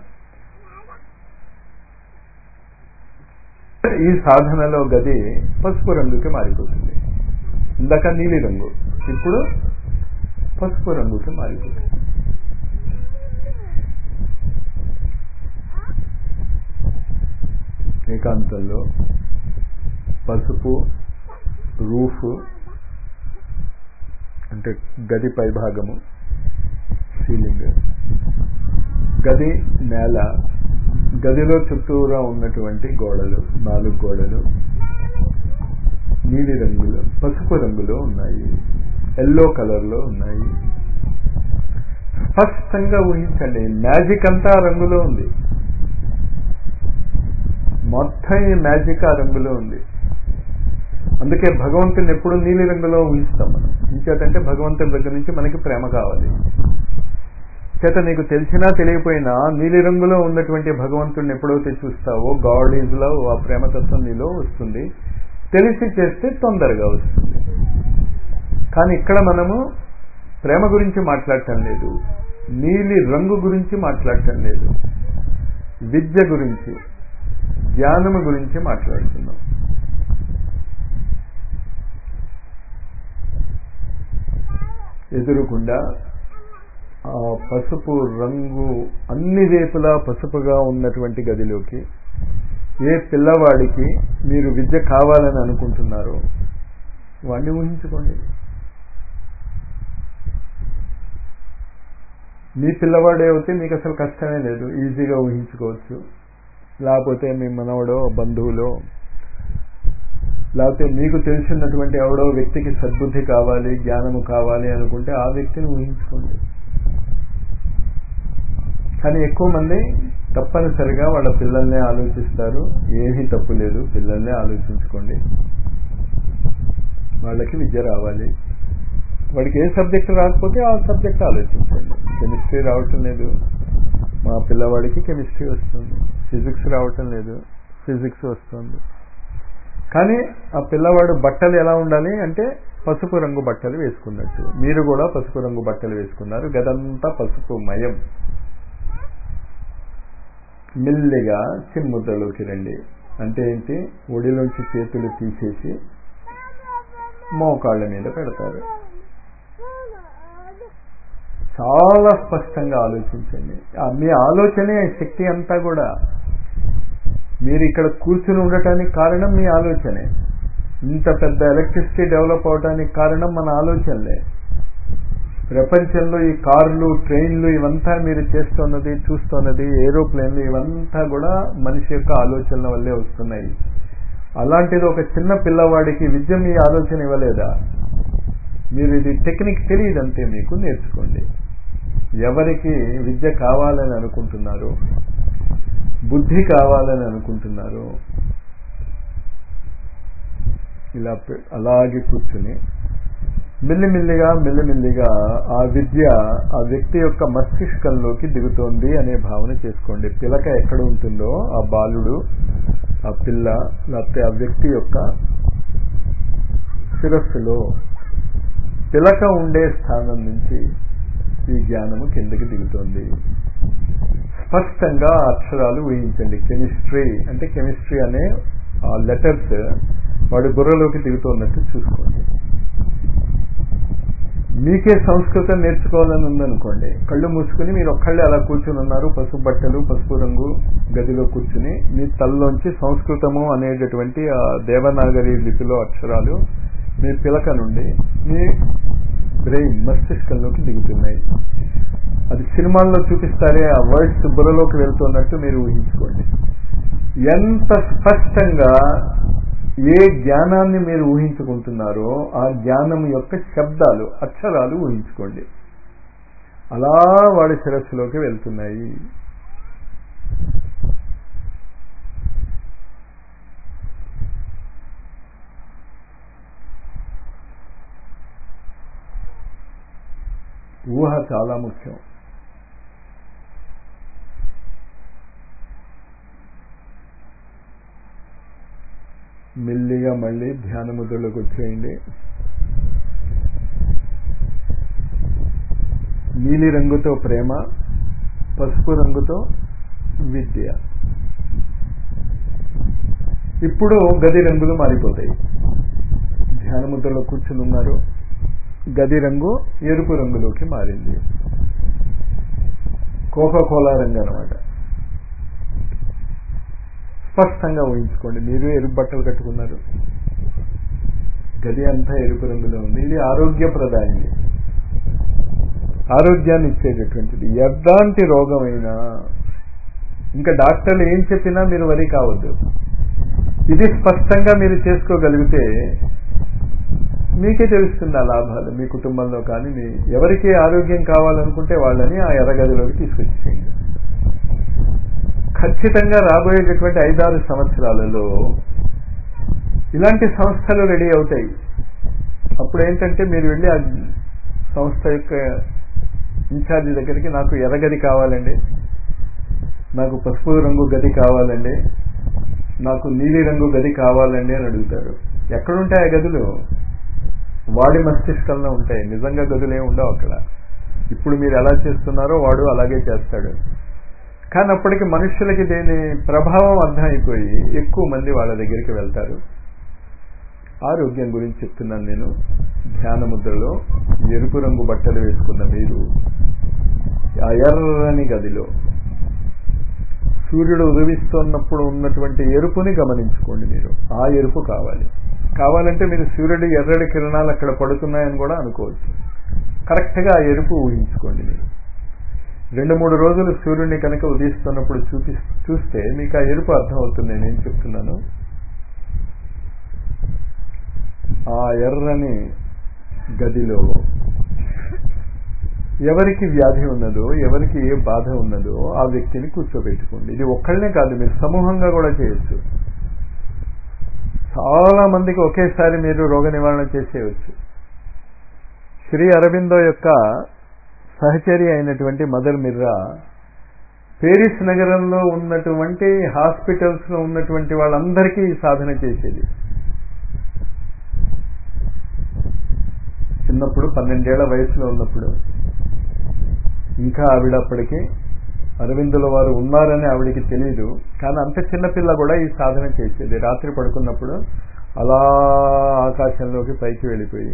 ఈ సాధనలో గది పసుపు రంగుకి మారిపోతుంది ఇందాక నీలి రంగు ఇప్పుడు పసుపు రంగుకి మారిపోతుంది ఏకాంతంలో పసుపు రూఫ్ అంటే గది పైభాగము సీలింగ్ గది నేల గదిలో చుట్టూరా ఉన్నటువంటి గోడలు నాలుగు గోడలు నీలి రంగులో పసుపు రంగులో ఉన్నాయి ఎల్లో కలర్లో ఉన్నాయి స్పష్టంగా ఊహించండి మ్యాజిక్ అంతా ఆ రంగులో ఉంది మొత్తం ఈ మ్యాజిక్ ఆ రంగులో ఉంది అందుకే భగవంతుని ఎప్పుడు నీలి రంగులో ఊహిస్తాం మనం ఇంచేతంటే భగవంతుని దగ్గర నుంచి మనకి ప్రేమ కావాలి చేత నీకు తెలిసినా తెలియపోయినా నీలి రంగులో ఉన్నటువంటి భగవంతుడిని ఎప్పుడైతే చూస్తావో గాడ్ ఈజ్ లవ్ ఆ ప్రేమతత్వం నీలో వస్తుంది తెలిసి చేస్తే తొందరగా వస్తుంది కానీ ఇక్కడ మనము ప్రేమ గురించి మాట్లాడటం లేదు నీలి రంగు గురించి మాట్లాడటం లేదు విద్య గురించి జ్ఞానము గురించి మాట్లాడుతున్నాం ఎదురుకుండా ఆ పసుపు రంగు అన్ని వైపులా పసుపుగా ఉన్నటువంటి గదిలోకి ఏ పిల్లవాడికి మీరు విద్య కావాలని అనుకుంటున్నారో వాడిని ఊహించుకోండి మీ పిల్లవాడే అయితే మీకు అసలు కష్టమే లేదు ఈజీగా ఊహించుకోవచ్చు లేకపోతే మీ మనవడో బంధువులో లేకపోతే మీకు తెలిసినటువంటి ఎవడో వ్యక్తికి సద్బుద్ధి కావాలి జ్ఞానము కావాలి అనుకుంటే ఆ వ్యక్తిని ఊహించుకోండి కానీ ఎక్కువ మంది తప్పనిసరిగా వాళ్ళ పిల్లల్నే ఆలోచిస్తారు ఏమీ తప్పు లేదు పిల్లల్నే ఆలోచించుకోండి వాళ్ళకి విద్య రావాలి వాడికి ఏ సబ్జెక్ట్ రాకపోతే ఆ సబ్జెక్ట్ ఆలోచించండి కెమిస్ట్రీ రావటం లేదు మా పిల్లవాడికి కెమిస్ట్రీ వస్తుంది ఫిజిక్స్ రావటం లేదు ఫిజిక్స్ వస్తుంది కానీ ఆ పిల్లవాడు బట్టలు ఎలా ఉండాలి అంటే పసుపు రంగు బట్టలు వేసుకున్నట్టు మీరు కూడా పసుపు రంగు బట్టలు వేసుకున్నారు గదంతా పసుపు మయం మెల్లిగా చిన్ముద్రలోకి రండి అంటే ఏంటి ఒడిలోంచి చేతులు తీసేసి మోకాళ్ళ మీద పెడతారు చాలా స్పష్టంగా ఆలోచించండి మీ ఆలోచనే శక్తి అంతా కూడా మీరు ఇక్కడ కూర్చుని ఉండటానికి కారణం మీ ఆలోచనే ఇంత పెద్ద ఎలక్ట్రిసిటీ డెవలప్ అవడానికి కారణం మన ఆలోచనలే ప్రపంచంలో ఈ కార్లు ట్రైన్లు ఇవంతా మీరు చేస్తున్నది చూస్తున్నది ఏరోప్లేన్లు ఇవంతా కూడా మనిషి యొక్క ఆలోచనల వల్లే వస్తున్నాయి అలాంటిది ఒక చిన్న పిల్లవాడికి విద్య మీ ఆలోచన ఇవ్వలేదా మీరు ఇది టెక్నిక్ తెలియదంతే మీకు నేర్చుకోండి ఎవరికి విద్య కావాలని అనుకుంటున్నారు బుద్ధి కావాలని అనుకుంటున్నారు ఇలా అలాగే కూర్చుని మెల్లిమెల్లిగా మెల్లిమెల్లిగా ఆ విద్య ఆ వ్యక్తి యొక్క మస్తిష్కంలోకి దిగుతోంది అనే భావన చేసుకోండి పిలక ఎక్కడ ఉంటుందో ఆ బాలుడు ఆ పిల్ల లేకపోతే ఆ వ్యక్తి యొక్క శిరస్సులో పిలక ఉండే స్థానం నుంచి ఈ జ్ఞానము కిందకి దిగుతోంది స్పష్టంగా అక్షరాలు ఊహించండి కెమిస్ట్రీ అంటే కెమిస్ట్రీ అనే ఆ లెటర్స్ వాడి బుర్రలోకి దిగుతున్నట్టు చూసుకోండి మీకే సంస్కృతం నేర్చుకోవాలని ఉందనుకోండి కళ్ళు మూసుకుని మీరు ఒక్కళ్ళే అలా కూర్చుని ఉన్నారు పసుపు బట్టలు పసుపు రంగు గదిలో కూర్చుని మీ తల్లోంచి సంస్కృతము అనేటటువంటి ఆ దేవనాగరి లిపిలో అక్షరాలు మీ పిలక నుండి మీ బ్రెయిన్ మస్తిష్కంలోకి దిగుతున్నాయి అది సినిమాల్లో చూపిస్తారే ఆ వర్డ్స్ బుర్రలోకి వెళ్తున్నట్టు మీరు ఊహించుకోండి ఎంత స్పష్టంగా ఏ జ్ఞానాన్ని మీరు ఊహించుకుంటున్నారో ఆ జ్ఞానం యొక్క శబ్దాలు అక్షరాలు ఊహించుకోండి అలా వాడి శిరస్సులోకి వెళ్తున్నాయి ఊహ చాలా ముఖ్యం మెల్లిగా మళ్ళీ ధ్యాన ముద్రలోకి వచ్చేయండి నీలి రంగుతో ప్రేమ పసుపు రంగుతో విద్య ఇప్పుడు గది రంగులు మారిపోతాయి ధ్యాన ముద్రలో కూర్చుని ఉన్నారు గది రంగు ఎరుపు రంగులోకి మారింది కోకా కోలా రంగు అనమాట స్పష్టంగా ఊహించుకోండి మీరు ఎరుపు బట్టలు కట్టుకున్నారు గది అంతా ఎరుపు రంగులో ఉంది ఇది ఆరోగ్యప్రదాయని ఆరోగ్యాన్ని ఇచ్చేటటువంటిది ఎలాంటి రోగమైనా ఇంకా డాక్టర్లు ఏం చెప్పినా మీరు వరి కావద్దు ఇది స్పష్టంగా మీరు చేసుకోగలిగితే మీకే తెలుస్తుంది ఆ లాభాలు మీ కుటుంబంలో కానీ మీ ఎవరికి ఆరోగ్యం కావాలనుకుంటే వాళ్ళని ఆ ఎర్రగదిలోకి తీసుకొచ్చేయండి ఖచ్చితంగా రాబోయేటటువంటి ఐదారు సంవత్సరాలలో ఇలాంటి సంస్థలు రెడీ అవుతాయి అప్పుడు ఏంటంటే మీరు వెళ్ళి ఆ సంస్థ యొక్క ఇన్ఛార్జి దగ్గరికి నాకు ఎర్రగది కావాలండి నాకు పసుపు రంగు గది కావాలండి నాకు నీలి రంగు గది కావాలండి అని అడుగుతారు ఎక్కడుంటాయి ఆ గదులు వాడి మస్తిష్కంలో ఉంటాయి నిజంగా గదులు ఏమి ఉండవు అక్కడ ఇప్పుడు మీరు ఎలా చేస్తున్నారో వాడు అలాగే చేస్తాడు కానీ అప్పటికి మనుషులకి దేని ప్రభావం అర్థమైపోయి ఎక్కువ మంది వాళ్ళ దగ్గరికి వెళ్తారు ఆరోగ్యం గురించి చెప్తున్నాను నేను ధ్యాన ముద్రలో ఎరుపు రంగు బట్టలు వేసుకున్న మీరు ఆ ఎర్రని గదిలో సూర్యుడు ఉదవిస్తున్నప్పుడు ఉన్నటువంటి ఎరుపుని గమనించుకోండి మీరు ఆ ఎరుపు కావాలి కావాలంటే మీరు సూర్యుడి ఎర్రడి కిరణాలు అక్కడ పడుతున్నాయని కూడా అనుకోవచ్చు కరెక్ట్గా ఆ ఎరుపు ఊహించుకోండి మీరు రెండు మూడు రోజులు సూర్యుడిని కనుక ఉదయిస్తున్నప్పుడు చూపి చూస్తే మీకు ఆ ఎరుపు అర్థమవుతుంది నేనేం చెప్తున్నాను ఆ ఎర్రని గదిలో ఎవరికి వ్యాధి ఉన్నదో ఎవరికి ఏ బాధ ఉన్నదో ఆ వ్యక్తిని కూర్చోబెట్టుకోండి ఇది ఒక్కళ్ళనే కాదు మీరు సమూహంగా కూడా చేయొచ్చు చాలా మందికి ఒకేసారి మీరు రోగ నివారణ చేసేయచ్చు శ్రీ అరవిందో యొక్క సహచరి అయినటువంటి మదర్ మిర్రా పేరిస్ నగరంలో ఉన్నటువంటి హాస్పిటల్స్ లో ఉన్నటువంటి వాళ్ళందరికీ ఈ సాధన చేసేది చిన్నప్పుడు పన్నెండేళ్ల వయసులో ఉన్నప్పుడు ఇంకా ఆవిడ అప్పటికి అరవిందుల వారు ఉన్నారని ఆవిడికి తెలియదు కానీ అంత చిన్నపిల్ల కూడా ఈ సాధన చేసేది రాత్రి పడుకున్నప్పుడు అలా ఆకాశంలోకి పైకి వెళ్ళిపోయి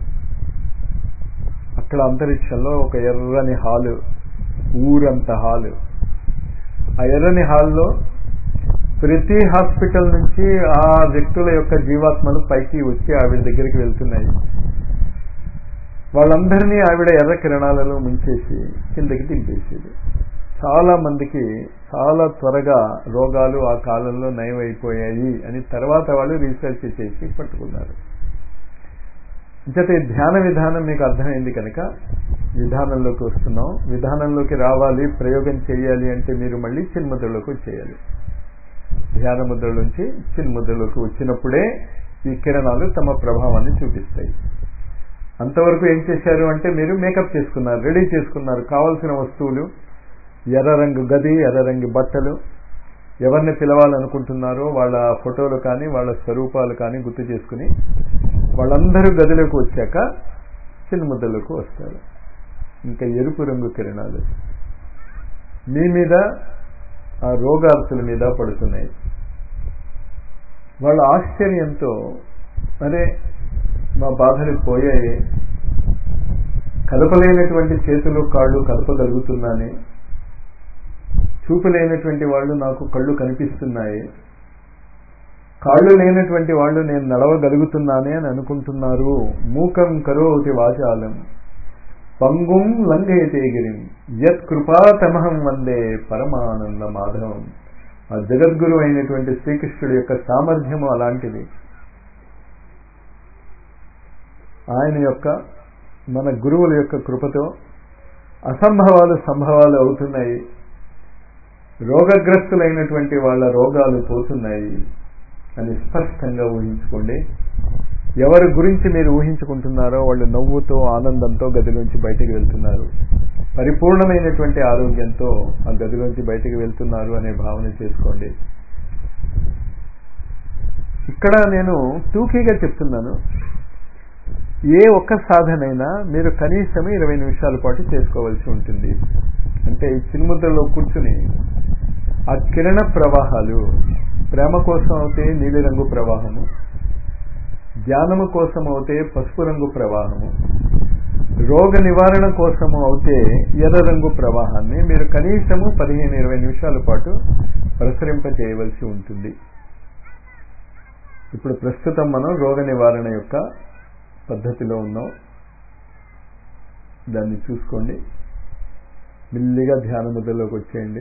అక్కడ అంతరిక్షంలో ఒక ఎర్రని హాలు ఊరంత హాలు ఆ ఎర్రని హాల్లో ప్రతి హాస్పిటల్ నుంచి ఆ వ్యక్తుల యొక్క జీవాత్మలు పైకి వచ్చి ఆవిడ దగ్గరికి వెళ్తున్నాయి వాళ్ళందరినీ ఆవిడ ఎర్ర కిరణాలలో ముంచేసి కిందకి దింపేసేది చాలా మందికి చాలా త్వరగా రోగాలు ఆ కాలంలో నయమైపోయాయి అని తర్వాత వాళ్ళు రీసెర్చ్ చేసి పట్టుకున్నారు అంచేత ధ్యాన విధానం మీకు అర్థమైంది కనుక విధానంలోకి వస్తున్నాం విధానంలోకి రావాలి ప్రయోగం చేయాలి అంటే మీరు మళ్ళీ చిన్ముద్రలోకి వచ్చేయాలి ధ్యాన ముద్ర నుంచి చిన్ముద్రలోకి వచ్చినప్పుడే ఈ కిరణాలు తమ ప్రభావాన్ని చూపిస్తాయి అంతవరకు ఏం చేశారు అంటే మీరు మేకప్ చేసుకున్నారు రెడీ చేసుకున్నారు కావలసిన వస్తువులు ఎర్ర రంగు గది ఎర్ర రంగు బట్టలు ఎవరిని పిలవాలనుకుంటున్నారో వాళ్ళ ఫోటోలు కానీ వాళ్ళ స్వరూపాలు కానీ గుర్తు చేసుకుని వాళ్ళందరూ గదిలోకి వచ్చాక చిన్న ముద్దలోకి వస్తారు ఇంకా ఎరుపు రంగు కిరణాలు మీ మీద ఆ రోగార్తుల మీద పడుతున్నాయి వాళ్ళ ఆశ్చర్యంతో అరే మా బాధలు పోయాయి కదపలేనటువంటి చేతులు కాళ్ళు కదపగలుగుతున్నానే చూపు లేనటువంటి వాళ్ళు నాకు కళ్ళు కనిపిస్తున్నాయి కాళ్ళు లేనటువంటి వాళ్ళు నేను నడవగలుగుతున్నానే అని అనుకుంటున్నారు మూకం కరోతి వాచాలం పంగుం లంఘయతే గిరిం యత్ కృపాతమహం వందే పరమానంద మాధవం ఆ జగద్గురు అయినటువంటి శ్రీకృష్ణుడి యొక్క సామర్థ్యము అలాంటిది ఆయన యొక్క మన గురువుల యొక్క కృపతో అసంభవాలు సంభవాలు అవుతున్నాయి రోగగ్రస్తులైనటువంటి వాళ్ళ రోగాలు పోతున్నాయి అని స్పష్టంగా ఊహించుకోండి ఎవరి గురించి మీరు ఊహించుకుంటున్నారో వాళ్ళు నవ్వుతో ఆనందంతో గదిలోంచి బయటికి వెళ్తున్నారు పరిపూర్ణమైనటువంటి ఆరోగ్యంతో ఆ గదిలోంచి బయటికి వెళ్తున్నారు అనే భావన చేసుకోండి ఇక్కడ నేను టూకీగా చెప్తున్నాను ఏ ఒక్క సాధనైనా మీరు కనీసం ఇరవై నిమిషాల పాటు చేసుకోవాల్సి ఉంటుంది అంటే ఈ చిన్ముద్రలో కూర్చుని ఆ కిరణ ప్రవాహాలు ప్రేమ కోసం అయితే నీలిరంగు ప్రవాహము ధ్యానము కోసం అవుతే పసుపు రంగు ప్రవాహము రోగ నివారణ కోసము అవుతే ఎర్ర రంగు ప్రవాహాన్ని మీరు కనీసము పదిహేను ఇరవై నిమిషాల పాటు ప్రసరింప చేయవలసి ఉంటుంది ఇప్పుడు ప్రస్తుతం మనం రోగ నివారణ యొక్క పద్ధతిలో ఉన్నాం దాన్ని చూసుకోండి మెల్లిగా ధ్యాన ముద్రలోకి వచ్చేయండి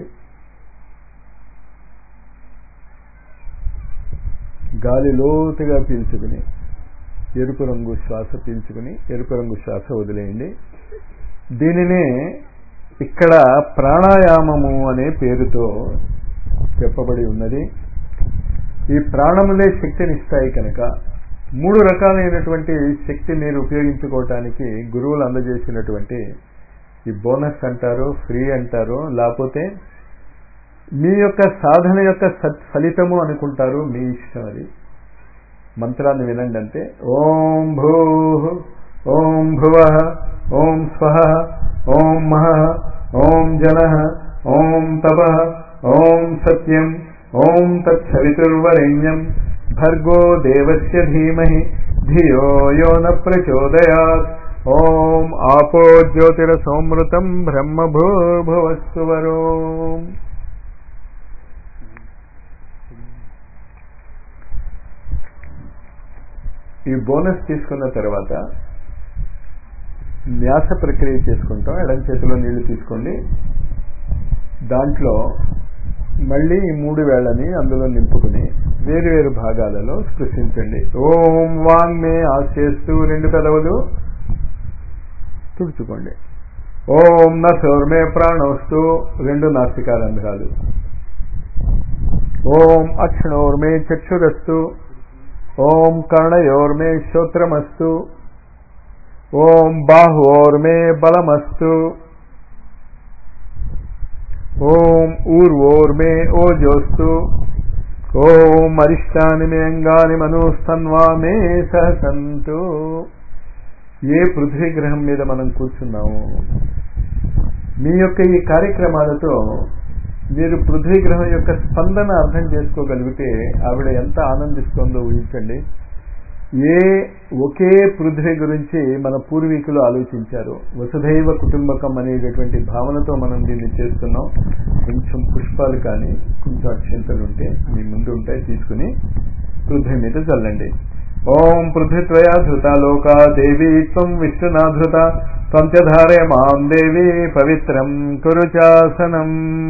గాలి లోతుగా పీల్చుకుని ఎరుపు రంగు శ్వాస పీల్చుకుని ఎరుపు రంగు శ్వాస వదిలేయండి దీనినే ఇక్కడ ప్రాణాయామము అనే పేరుతో చెప్పబడి ఉన్నది ఈ ప్రాణములే శక్తినిస్తాయి కనుక మూడు రకాలైనటువంటి శక్తి మీరు ఉపయోగించుకోవటానికి గురువులు అందజేసినటువంటి ఈ బోనస్ అంటారు ఫ్రీ అంటారు లేకపోతే మీ యొక్క సాధన యొక్క సత్ ఫలితము అనుకుంటారు మీ ఇష్టం అది మంత్రాన్ని వినండి అంతే ఓం భూ ఓం భువ ఓం స్వ ఓం మహ ఓం జన ఓం తప ఓం సత్యం ఓం తత్సవితుర్వరేణ్యం భర్గో దేవస్య ధీమహి ధియో యో న ప్రచోదయాత్ ఓం ఆపో జ్యోతిరసోమృతం బ్రహ్మభూర్భువస్సువరోం ఈ బోనస్ తీసుకున్న తర్వాత న్యాస ప్రక్రియ చేసుకుంటాం ఎడం చేతిలో నీళ్లు తీసుకోండి దాంట్లో మళ్ళీ ఈ మూడు వేళని అందులో నింపుకుని వేరు వేరు భాగాలలో స్పృశించండి ఓం వాంగ్మే ఆశేస్తూ రెండు పెదవులు తుడుచుకోండి ఓం నసోర్మే ప్రాణోస్తూ రెండు నాసికారంధ్రాలు ఓం అక్షణోర్మే చక్షురస్తు ఓం కర్ణయోర్మే శ్రోత్రమస్తు ఓం బాహోర్మే బలమస్తు ఓం ఊర్వోర్మే ఓజోస్తు ఓం అరిష్టాని మే అంగాని మనోస్తన్వా మే సహసంతు ఏ పృథ్వీ గ్రహం మీద మనం కూర్చున్నాము మీ యొక్క ఈ కార్యక్రమాలతో మీరు పృథ్వీ గ్రహం యొక్క స్పందన అర్థం చేసుకోగలిగితే ఆవిడ ఎంత ఆనందిస్తుందో ఊహించండి ఏ ఒకే పృథ్వీ గురించి మన పూర్వీకులు ఆలోచించారు వసుధైవ కుటుంబకం అనేటటువంటి భావనతో మనం దీన్ని చేస్తున్నాం కొంచెం పుష్పాలు కానీ కొంచెం అక్షంతలు ఉంటే మీ ముందు ఉంటాయి తీసుకుని పృథ్వీ మీద చల్లండి ఓం పృథ్వీత్వయా ధృత లోకా దేవి త్వం విష్ణునాధృత త్వంత్యధారే మాం దేవి పవిత్రం కురుచాసనం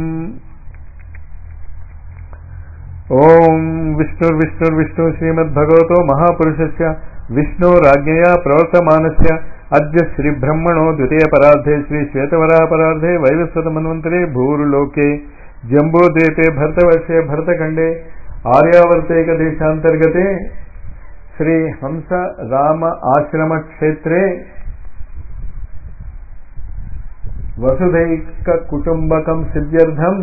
ఓం విష్ణుర్విష్ణుర్విష్ణు శ్రీమద్భగవతో మహాపురుషస్య విష్ణోరాజ్ఞయా ప్రవర్తమానస్య అద్య శ్రీబ్రహ్మణో ద్వితీయ పరార్థే శ్రీ శ్వేతవరాహ పరార్థే వైవస్వత మన్వంతరే భూరులోకే జంబూద్వీపే భరతవర్షే భరతఖండే ఆర్యావర్తేక దేశాంతర్గతే శ్రీ హంస రామ ఆశ్రమ క్షేత్రే వసుధైక కుటుంబకం సిద్ధ్యర్థం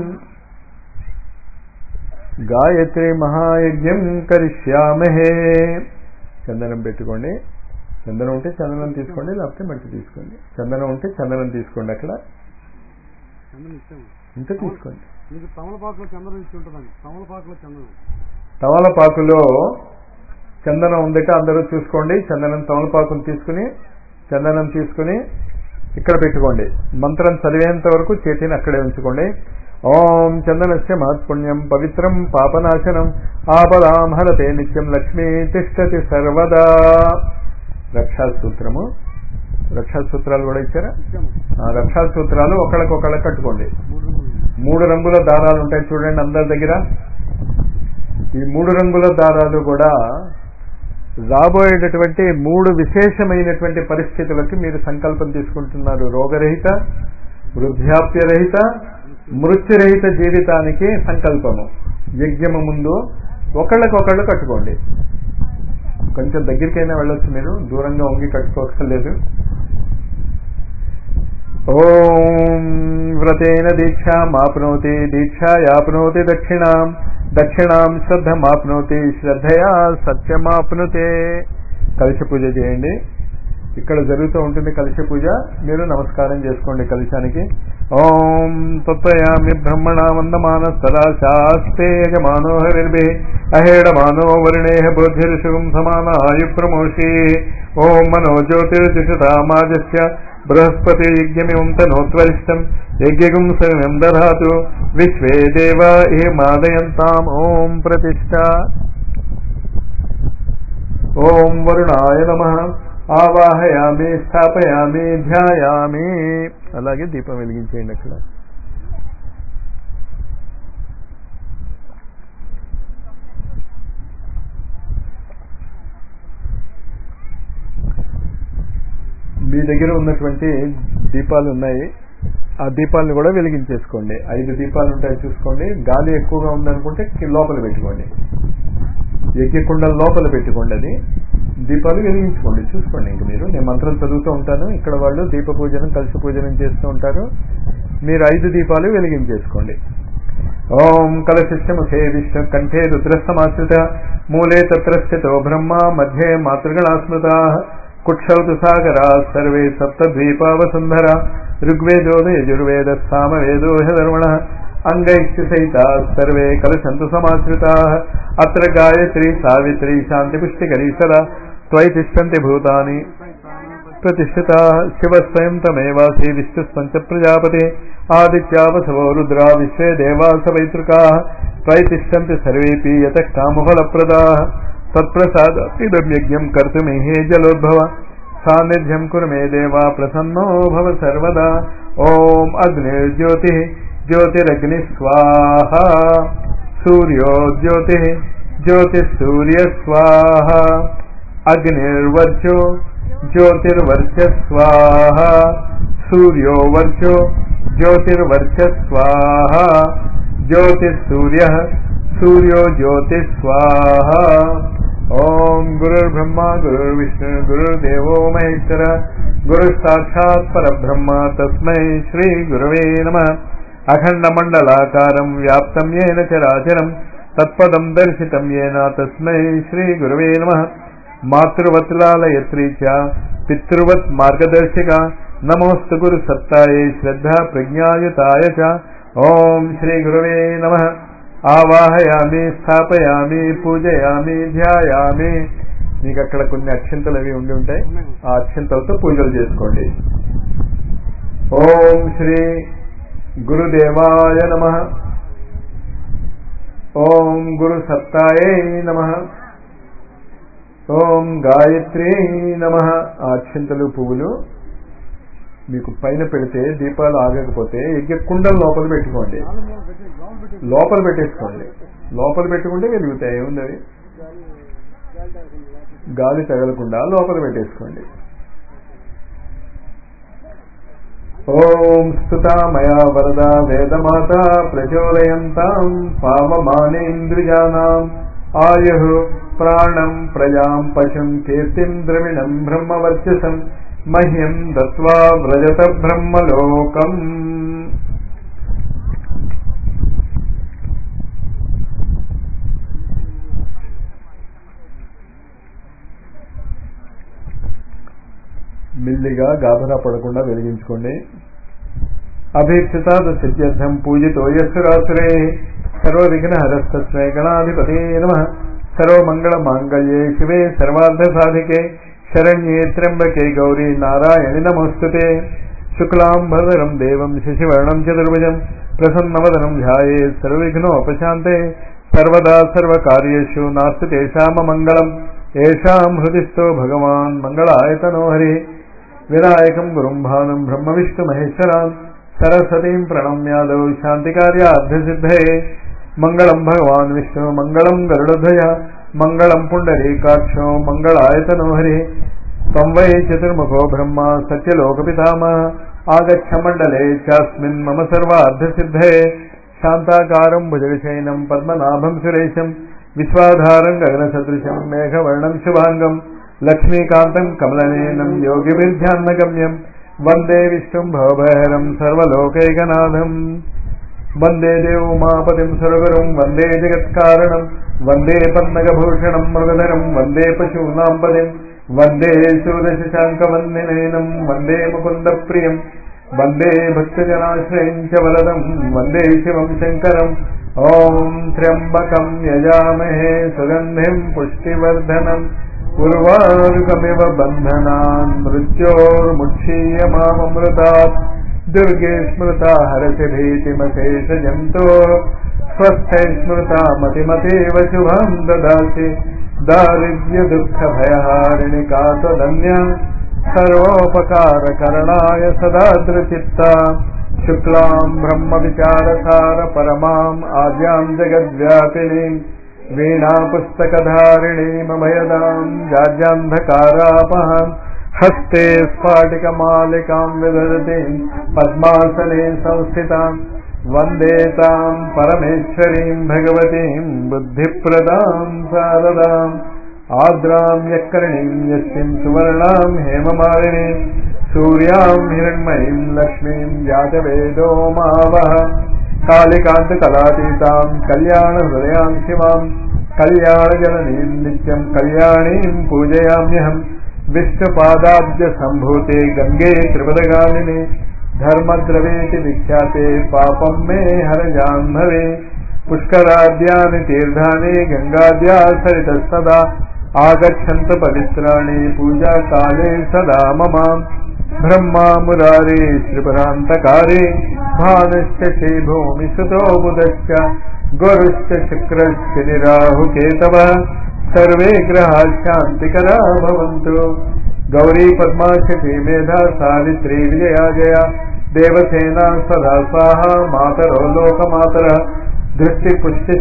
గాయత్రి మహాయజ్ఞం కరిష్యామహే చందనం పెట్టుకోండి చందనం ఉంటే చందనం తీసుకోండి లేకపోతే మట్టి తీసుకోండి చందనం ఉంటే చందనం తీసుకోండి అక్కడ చంద్రం ఇచ్చాము ఉంటే తీసుకోండి మీకు తమలపాకులో చంద్రం ఇచ్చి ఉంటుందండి తమలపాకులో చంద్రం తమలపాకులో చందనం ఉందట అందరూ చూసుకోండి చందనం తమలపాకును తీసుకుని చందనం తీసుకుని ఇక్కడ పెట్టుకోండి మంత్రం చదివేంత వరకు చేతిని అక్కడే ఉంచుకోండి ఓం చందనస్య మహత్పుణ్యం పవిత్రం పాపనాశనం ఆపదాం హరతే నిత్యం లక్ష్మీ తిష్టతి సర్వదా రక్షా సూత్రము రక్షా సూత్రాలు కూడా ఇచ్చారా ఇచ్చాము ఆ రక్షా సూత్రాలు ఒకళ్ళకొకళ్ళ కట్టుకోండి మూడు రంగులు మూడు రంగుల దారాలు ఉంటాయి చూడండి అందరి దగ్గర ఈ మూడు రంగుల దారాలు కూడా రాబోయేటటువంటి మూడు విశేషమైనటువంటి పరిస్థితులకి మీరు సంకల్పం తీసుకుంటున్నారు రోగరహిత వృద్ధాప్యరహిత మృత్యురహిత జీవితానికి సంకల్పము యజ్ఞము ముందు ఒకళ్ళకొకళ్ళు కట్టుకోండి కొంచెం దగ్గరికైనా వెళ్ళొచ్చు మీరు దూరంగా ఉంగి కట్టుకోకర్లేదు ఓం వ్రతేన దీక్షామాప్నోతి దీక్షాయాప్నోతి దక్షిణాం దక్షిణాం శ్రద్ధమాప్నోతి శ్రద్ధయా సత్యమాప్నుతే కలశ పూజ చేయండి ఇక్కడ జరుగుతూ ఉంటుంది కలశ పూజ మీరు నమస్కారం చేసుకోండి కలశానికి ఓం తత్వయామి బ్రహ్మణ వందమాన సదా శాస్తే యజమానో హరిర్భే అహేడమానో వరుణేహ బుద్ధిర్శుభం సమాన ఆయు ప్రమోషి ఓం మనో జ్యోతిర్దిశతామాజస్య బృహస్పతి యజ్ఞమివం తనోత్వరిష్టం యజ్ఞగుం సవిమం దధాతు విశ్వే దేవ ఏమాదయంతాం ఓం ప్రతిష్ట ఓం వరుణాయ నమ ఆవాహయామి స్థాపయామి ధ్యాయామి అలాగే దీపం వెలిగించేయండి అక్కడ మీ దగ్గర ఉన్నటువంటి దీపాలు ఉన్నాయి ఆ దీపాలను కూడా వెలిగించేసుకోండి ఐదు దీపాలు ఉంటాయి చూసుకోండి గాలి ఎక్కువగా ఉందనుకుంటే కి- లోపల పెట్టుకోండి ఎక్కికుండా లోపల పెట్టుకోండి అది దీపాలు వెలిగించుకోండి చూసుకోండి ఇంక మీరు నేను మంత్రం చదువుతూ ఉంటాను ఇక్కడ వాళ్ళు దీప పూజనం కలిసి పూజనం చేస్తూ ఉంటారు మీరు ఐదు దీపాలు వెలిగించేసుకోండి ఓం కలశిష్టముఖే విష్ణు కంఠే రుద్రస్తమాశ్రిత మూలే తత్ర స్థితో బ్రహ్మ మధ్యే మాతృగణా స్మృతా కుక్షౌతు సాగరా సర్వే సప్తద్వీపావసుంధర ఋగ్వేదోద యజుర్వేద సామవేదో హధర్మణ అంగైశ్చ సహితా సర్వే కలశంతు సమాశ్రితా అత్ర గాయత్రి సావిత్రి శాంతిపుష్టికరీ సదా త్వయి తిష్టంతి భూతాని ప్రతిష్ఠితా శివ స్వయం తమేవాసి విష్ణుస్పంచ ప్రజాపతి ఆదిత్యావసవో రుద్రా విశ్వే దేవాస వైతృకా ప్రతిష్టంతి సర్వేపి యత కామఫలప్రదా తత్ప్రసాదం యజ్ఞం కర్తుమిహే జలోద్భవ సాన్నిధ్యం కురు మే దేవా ప్రసన్నో భవ సర్వదా ఓం అగ్నిర్జ్యోతి జ్యోతిరగ్ని స్వాహ సూర్యో జ్యోతి జ్యోతిసూర్య స్వాహ అగ్నిర్వర్చో జ్యోతిర్వర్చ స్వాహ సూర్యో వర్చో జ్యోతిర్వర్చ స్వాహ జ్యోతిసూర్య సూర్యో జ్యోతి స్వాహ ఓం గురుర్బ్రహ్మ గురుర్విష్ణు గురుర్దేవో మహేశ్వర గురు సాక్షాత్ పరబ్రహ్మ తస్మై శ్రీ గురవే నమ అఖండమండలాకారం వ్యాప్తం ఏన చరాచరం తత్పదం దర్శితం ఏన తస్మై శ్రీ గురవే నమ మాతృవత్లాలయత్రీ చ పితృవత్ మార్గదర్శిక నమోస్తు గురు సత్తాయే శ్రద్ధ ప్రజ్ఞాయుతాయ చ ఓం శ్రీ గురవే నమ ఆవాహయామి స్థాపయామి పూజయామి ధ్యాయామి మీకు అక్కడ కొన్ని అక్షంతలు అవి ఉండి ఉంటాయి ఆ అక్షంతలతో పూజలు చేసుకోండి ఓం శ్రీ గురుదేవాయ నమ ఓం గురు సత్తాయే నమ ఓం గాయత్రి నమ ఆ అక్షంతలు పువ్వులు మీకు పైన పెడితే దీపాలు ఆగకపోతే యజ్ఞ కుండలు లోపల పెట్టుకోండి నాలుగు మూలలు పెట్టి లోపల పెట్టి లోపల పెట్టేసుకోండి లోపల పెట్టుకుంటే వెలుగుతాయి ఏముంది అవి గాలి తాగకుండా లోపల గాలి తగలకుండా లోపల పెట్టేసుకోండి ఓం స్తుతా మయా వరద వేదమాత ప్రచోదయంతాం పావమానేంద్రియానాం ఆయు ప్రాణం ప్రజాం పశుం కీర్తిం ద్రవిణం బ్రహ్మవర్చసం మహ్యం దత్వా వ్రజత బ్రహ్మలోకం మెల్లిగా గాభరా పడకుండా వెలిగించుకోండి అభీక్షిత సిద్ధ్యర్థం పూజితో యస్సురాసురే సర్వ విఘ్న హరస్తస్మై గణాధిపతే నమ సర్వమంగళ మాంగళ్యే శివే సర్వార్థ సాధికే శరణ్యే త్ర్యంబకే గౌరీ నారాయణి నమోస్తుతే శుక్లాంబరధరం దేవం శశివర్ణం చతుర్భుజం ప్రసన్నవదనం ధ్యాయే సర్వవిఘ్నోపశాంతే సర్వదా సర్వకార్యేషు నాస్తి తేషామమంగళం ఏషాం హృదిస్థో భగవాన్ మంగళాయతనో హరి వినాయకం గురుం భానం బ్రహ్మ విష్ణు మహేశ్వరాన్ సరస్వతీం ప్రణమ్యాదౌ శాంతికార్యార్థసిద్ధయే మంగళం భగవాన్ విష్ణు మంగళం గరుడధ్వజ మంగళం పుండరీకాక్షో మంగళాయతనో హరి త్వం వై చతుర్ముఖో బ్రహ్మ సత్యలోకపితామహ ఆగచ్చ మండలే చాస్మిన్ మమ సర్వార్థసిద్ధయే శాంతాకారం భుజగశయనం పద్మనాభం సురేశం విశ్వాధారం గగనసదృశం మేఘవర్ణం శుభాంగం లక్ష్మీకాంతం కమలనేనం యోగిభిర్ధ్యాన్నగమ్యం వందే విష్ణుం భవభయహరం సర్వలోకైకనాథం వందే దేవోమాపతిం సర్వగురుం వందే జగత్కారణం వందే పన్నగభూషణం మృగధరం వందే పశూనాం పదిం వందే శూదశశాంకవందినయనం వందే ముకుందప్రియం వందే భక్తజనాశ్రయం చ వరదం వందే శివం శంకరం ఓం త్ర్యంబకం యజామహే సుగంధిం పుష్టివర్ధనం ఉర్వారుకమివ బంధనాన్ మృత్యోర్ముక్షీయమామృతాత్ దుర్గే స్మృతా హరసి భీతిమశేషజంతో స్వస్థై స్మృతా మతిమతేవ శుభం దదాసి దారిద్ర్య దుఃఖ భయహారిణి కాతదన్య సర్వోపకారకరణాయ సదాద్రచిత్త శుక్లాం బ్రహ్మ విచారసార పరమాం ఆద్యాం జగద్వ్యాపిని వీణా పుస్తకధారిణీమభయదాం జాడ్యాంధకారాపహాం హస్తే స్ఫాటికమాలికాం విదరతి పద్మాసనే సంస్థితాం వందే తాం పరమేశ్వరీం భగవతీం బుద్ధిప్రదాం శారదాం ఆద్రాం యక్కరణీం యస్మిం సువర్ణాం హేమమాలిని సూర్యాం హిరణ్మయీం లక్ష్మీం జాతవేదో మావహ కాళికాంత కళాతీతాం కళ్యాణ హృదయాం శివాం కళ్యాణ జననీం నిత్యం కళ్యాణీం పూజయామ్యహం విష్ణుపాదాబ్జ సంభూతే గంగే త్రిపదగామిని ధర్మద్రవేతి విఖ్యాతే పాపం మే హర జాహ్నవే పుష్కరాద్యాని తీర్థాని గంగాద్యా సరిత సదా ఆగచ్చంత పవిత్రాణి పూజా కాలే సదా మమాం బ్రహ్మా మురారే శ్రీపరాంతకారే భానుశ్చ భూమి సుతో బుధశ్చ గురుశ్చ శుక్రశ్చ నిరాహుకేతవ సర్వే గ్రహా శాంతికరా భవంతు గౌరీ పద్మాశతి మేధా సావిత్రి విజయా జయ దేవసేనా సదా స్వాహ మాతరో లోకమాతర దృష్టి పుష్టి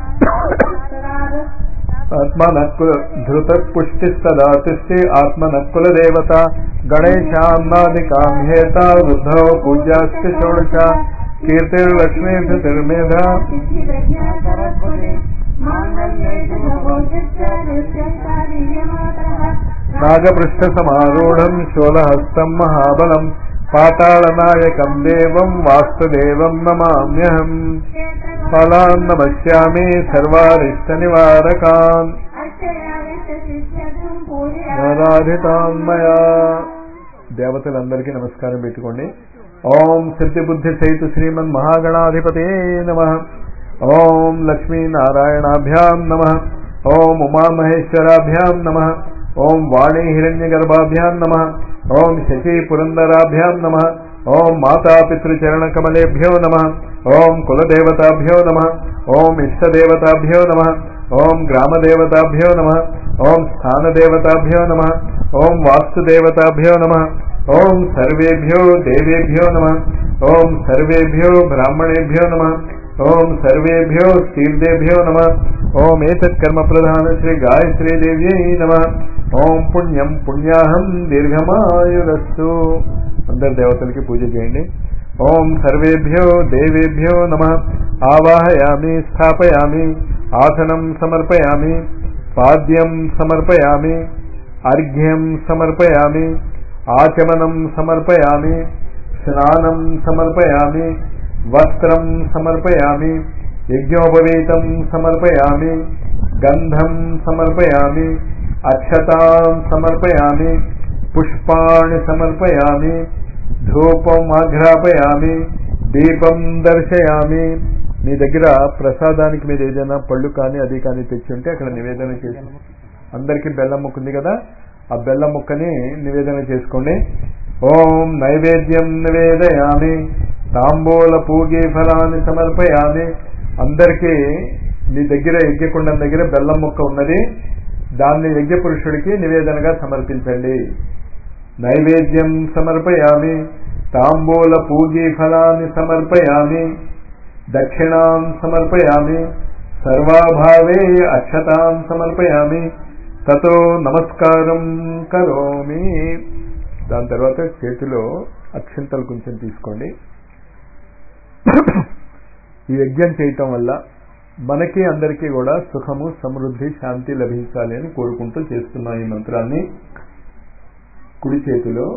ఆత్మనక్కుల ధృత పుష్టిస్తదా తిష్టి ఆత్మనక్కుల దేవత గణేశాన్నాదికాంహేత వృద్ధౌ పూజ్యాస్తి షోడశ కీర్తిర్లక్ష్మీ ధృతిర్మేధ నాగపృష్ఠ సమారూఢం శూలహస్తం మహాబలం పాతాళనాయకం దేవం వాస్తుదేవం నమామ్యహం ఫలాన్ నమస్యామి సర్వారిష్ట నివారకాన్ ఆరాధితాన్మయా దేవతలందరికీ నమస్కారం పెట్టుకోండి ఓం సిద్ధి బుద్ధి సహితు శ్రీమన్ మహాగణాధిపతే నమ ఓం లక్ష్మీనారాయణాభ్యాం నమ ఓం ఉమామహేశ్వరాభ్యాం నమ ఓం వాణీ హిరణ్యగర్భాభ్యాం నమ ఓం శశి పురందరాభ్యాం నమ ఓం మాతాపితృచరణకమలేభ్యో నమ ఓం కులదేవతాభ్యో నమ ఓం ఇష్టదేవతాభ్యో నమ ఓం గ్రామదేవతాభ్యో నమ ఓం స్థానదేవతాభ్యో నమ ఓం వాస్తుదేవతాభ్యో నమ ఓం సర్వేభ్యో దేవేభ్యో నమ ఓం సర్వేభ్యో బ్రాహ్మణేభ్యో నమ ఓం సర్వేభ్యో తీర్థేభ్యో నమ ఓం ఏతత్కర్మ ప్రధాన శ్రీ గాయత్రీ దేవ్యై నమ ఓం పుణ్యం పుణ్యాహం దీర్ఘమాయురస్తు అందరి దేవతలకి పూజ చేయండి ఓం సర్వేభ్యో దేవేభ్యో నమ ఆవాహయామి స్థాపయామి ఆసనం సమర్పయామి పాద్యం సమర్పయామి అర్ఘ్యం సమర్పయామి ఆచమనం సమర్పయామి స్నానం సమర్పయామి వస్త్రం సమర్పయామి యజ్ఞోపవీతం సమర్పయామి గంధం సమర్పయామి అక్షతాం సమర్పయామి పుష్పాణి సమర్పయామి ధూపం ఆఘ్రాపయామి దీపం దర్శయామి మీ దగ్గర ప్రసాదానికి మీరు ఏదైనా పళ్ళు కానీ అది కానీ తెచ్చి ఉంటే అక్కడ నివేదన చేసి అందరికీ బెల్లం ముక్క ఉంది కదా ఆ బెల్లం ముక్కని నివేదన చేసుకోండి ఓం నైవేద్యం నివేదయామి తాంబూల పూగి ఫలాన్ని సమర్పయామి అందరికీ మీ దగ్గర యజ్ఞకుండం దగ్గర బెల్లం ముక్క ఉన్నది దాన్ని యజ్ఞ పురుషుడికి నివేదనగా సమర్పించండి నైవేద్యం సమర్పయామి తాంబూల పూగి ఫలాన్ని సమర్పయామి దక్షిణాం సమర్పయామి సర్వాభావే అక్షతాం సమర్పయామి తతో నమస్కారం కరోమి దాని తర్వాత చేతిలో అక్షంతలు కొంచెం తీసుకోండి ఈ యజ్ఞం చేయటం వల్ల మనకి అందరికీ కూడా సుఖము సమృద్ధి శాంతి లభించాలి అని కోరుకుంటూ చేస్తున్నాం ఈ మంత్రాన్ని కుడి చేతిలో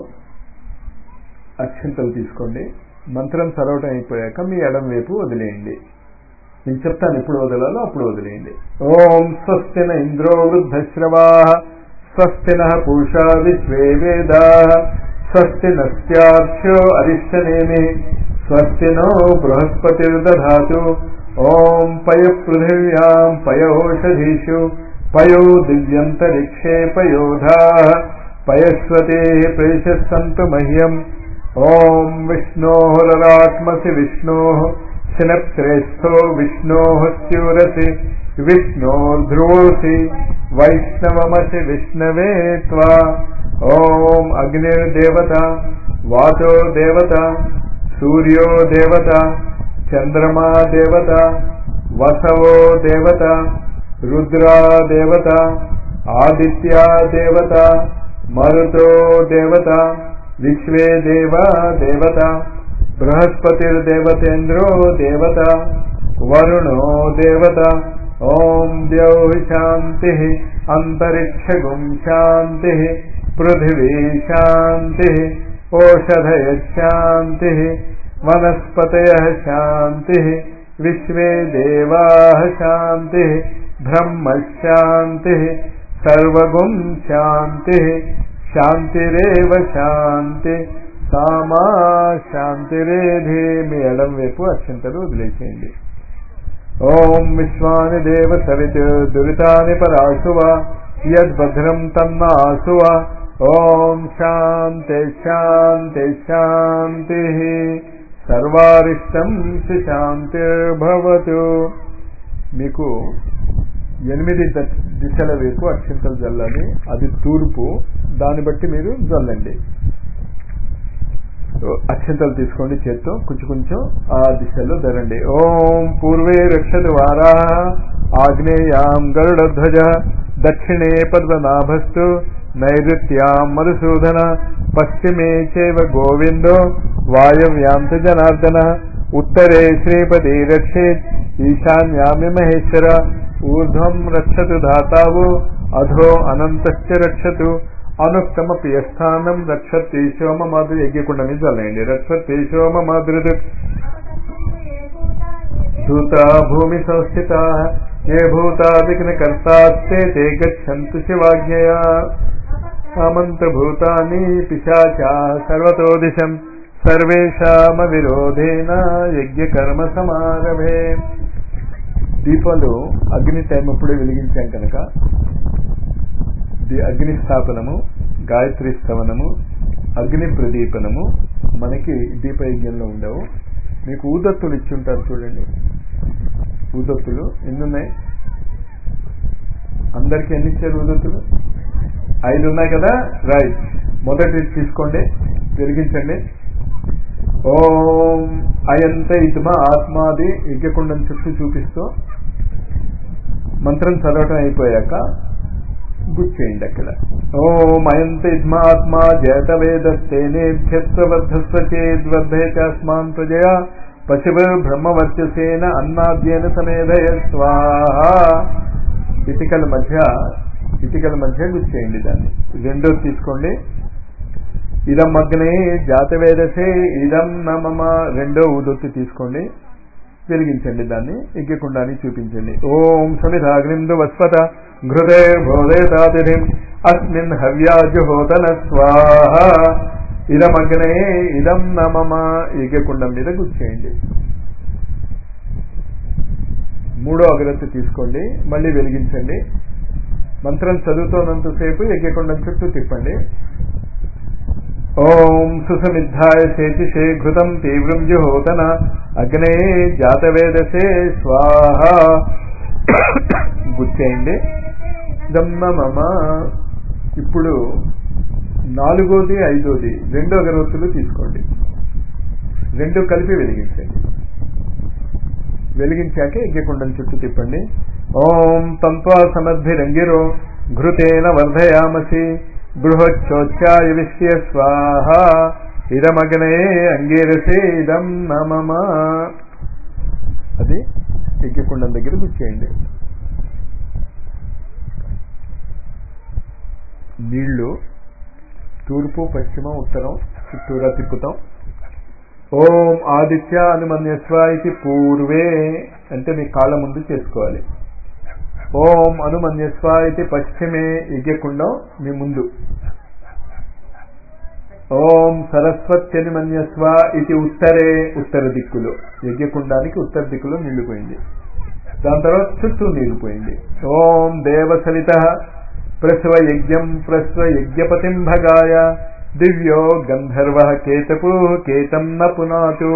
అక్షంతలు తీసుకోండి మంత్రం చదవటం అయిపోయాక మీ ఎడం వైపు వదిలేయండి నేను చెప్తాను ఎప్పుడు వదలాలో అప్పుడు వదిలేయండి ఓం స్వస్తిన ఇంద్రో వృద్ధశ్రవా స్వస్తిన పూషా విశ్వే వేదా స్వస్తి నస్యాక్షో అరిష్టనేమి స్వస్తినో బృహస్పతిర్దధాతు ఓం పయ పృథివ్యాం పయోషధీషు పయో దివ్యంతరిక్షే పయోధా పయస్వతే ప్రేషస్సంతు మహ్యం ఓం విష్ణోరరాత్మసి విష్ణో శినశ్రేష్ఠో విష్ణో స్యూరసి విష్ణోర్ధ్రువోసి వైష్ణవమసి విష్ణవే త్వా ఓం అగ్నిర్దేవత వాచో దేవత సూర్యో దేవత చంద్రమా దేవత వసవో దేవత రుద్రా దేవత ఆదిత్యా దేవత మరుతో దేవత విశ్వే దేవ దేవత బృహస్పతిర్దేవతేంద్రో దేవత వరుణో దేవత ఓం ద్యౌ శాంతి అంతరిక్షగుం శాంతి పృథివీ శాంతి ఓషధయ శాంతి వనస్పతయ శాంతి విశ్వే దేవా శాంతి బ్రహ్మ శాంతి సర్వగుం శాంతి శాంతిరేవ శాంతి సామా శాంతిరేధి మీ ఎడం వైపు అత్యంతలు వదిలేసేయండి ఓం విశ్వాని దేవ సవిత్ దురితాని పరాశువ యద్భద్రం తన్నాశువ ఓం శాంతి శాంతి శాంతి సర్వారిష్టం శాంతిర్భవతు మీకు ఎనిమిది ద- దిశల వైపు అక్షంతలు జల్లాలి అది తూర్పు దాన్ని బట్టి మీరు జల్లండి అక్షంతలు తీసుకోండి చేత్తో కొంచెం కొంచెం ఆ దిశలో ధరండి ఓం పూర్వే రక్షతు వారా ఆగ్నేయాం గరుడధ్వజ దక్షిణే పద్మనాభస్తు నైరుత్యాం మధుసూదన పశ్చిమే చైవ గోవిందో వాయవ్యాంత జనార్దన ఉత్తరే శ్రీపతి రక్షేత్ ఈశాన్యామి మహేశ్వర ఊర్ధ్వం రక్షతు ధాతావు అధో అనంతశ్చ రక్షతు అనుక్తమపి యస్థానం రక్షతీశోమ మాధు యజ్ఞకుండ మీద చల్లండి రక్షతీశోమ మాధురి భూత భూమి సంస్థిత ఏ భూతాదికిన కర్తాస్తే తే గచ్చంతు శివాజ్ఞయా సామంతభూతాని పిశాచా సర్వతో దిశం సర్వేషామ విరోధేన యజ్ఞకర్మ సమారభే దీపాలు అగ్ని టైం అప్పుడే వెలిగించాం కనుక ది- అగ్ని స్థాపనము గాయత్రి స్తవనము అగ్ని ప్రదీపనము మనకి దీపయజ్ఞంలో ఉండవు మీకు ఊదత్తులు ఇచ్చుంటారు చూడండి ఊదత్తులు ఎన్ని ఉన్నాయి అందరికి ఎన్ని ఇచ్చారు ఊదత్తులు ఐదు ఉన్నాయి కదా రైట్ మొదటి తీసుకోండి వెలిగించండి ఓం అయంత ఇద్మ ఆత్మాది యజ్ఞకుండం చుట్టూ చూపిస్తూ మంత్రం చదవటం అయిపోయాక గుచ్చేయండి అక్కడ ఓం అయంత ఇద్మాత్మా జయత వేదస్తేనేభ్యస్వవర్ధస్వ చేద్వర్ధయస్మాన్ ప్రజయా పశువు బ్రహ్మవర్చసేన అన్నాద్యేన సమేధయ స్వాహ ఇటికల మధ్య ఇటికల మధ్య గుచ్చేయండి దాన్ని రెండో తీసుకోండి ఇదం అగ్నే జాతవేదసే ఇదం నమమ రెండో ఊదొత్తి తీసుకోండి వెలిగించండి దాన్ని యజ్ఞకుండాన్ని చూపించండి ఓం సమిధాగ్నిందు వస్వత ఘృతే భోదయతాతిథిం అస్మిన్ హవ్యాజుహోతన స్వాహ ఇదమగ్నే ఇదం నమమ యజ్ఞకుండం మీద గుచ్చేయండి మూడో అగరత్తి తీసుకోండి మళ్ళీ వెలిగించండి మంత్రం చదువుతున్నంతసేపు యజ్ఞకుండం చుట్టూ తిప్పండి ఓం సుసమిద్ధాయ శేతిషే ఘృతం తీవ్రం జుహోతన అగ్నే జాతవేదసే స్వాహ గుచ్చేయండి దమ్మ మమ ఇప్పుడు నాలుగోది ఐదోది రెండు అగరవత్తులు తీసుకోండి రెండు కలిపి వెలిగించండి వెలిగించాక యజ్ఞకుండం చుట్టూ తిప్పండి ఓం తంత్వా సమద్భిరంగిరో ఘృతేన వర్ధయామసి బృహచ్చోచ్చాయ విశ్య స్వాహ ఇదమగ్నే అంగీరసే ఇదం నమమ అది యజ్ఞకుండం దగ్గర గుచ్చేయండి నీళ్లు తూర్పు పశ్చిమ ఉత్తరం చుట్టూరా తిప్పుతాం ఓం ఆదిత్య అనుమన్యస్వ ఇది పూర్వే అంటే మీ కాళ్ళ ముందు చేసుకోవాలి ఓం అనుమన్యస్వ ఇది పశ్చిమే యజ్ఞకుండం మీ ముందు ఓం సరస్వత్యనుమన్యస్వ ఇది ఉత్తరే ఉత్తర దిక్కులో యజ్ఞకుండానికి ఉత్తర దిక్కులో నీళ్లు పోయింది దాని తర్వాత చుట్టూ నీళ్లు పోయింది ఓం దేవసలిత ప్రసవ యజ్ఞం ప్రసవ యజ్ఞపతిం భగాయ దివ్యో గంధర్వ కేతపు కేతం న పునాతు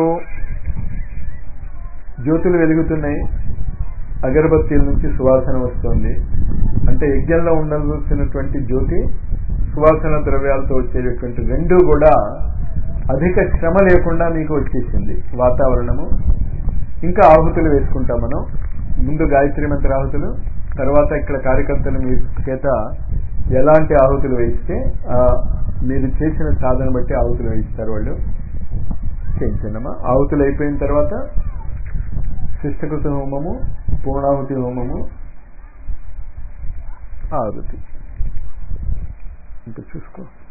జ్యోతులు వెలుగుతున్నాయి అగరబత్తీల నుంచి సువాసన వస్తుంది అంటే యజ్ఞంలో ఉండవలసినటువంటి జ్యోతి సువాసన ద్రవ్యాలతో వచ్చేటటువంటి రెండు కూడా అధిక శ్రమ లేకుండా మీకు వచ్చేసింది వాతావరణము ఇంకా ఆహుతులు వేసుకుంటాం మనం ముందు గాయత్రి మంత్ర ఆహుతులు తర్వాత ఇక్కడ కార్యకర్తలు మీ చేత ఎలాంటి ఆహుతులు వేయిస్తే మీరు చేసిన సాధన బట్టి ఆహుతులు వేయిస్తారు వాళ్ళు చేయించండమ్మా ఆహుతులు అయిపోయిన తర్వాత శిష్టకృత హోమము పూర్ణాహుతి హోమము ఆహుతి ఇంకా చూసుకో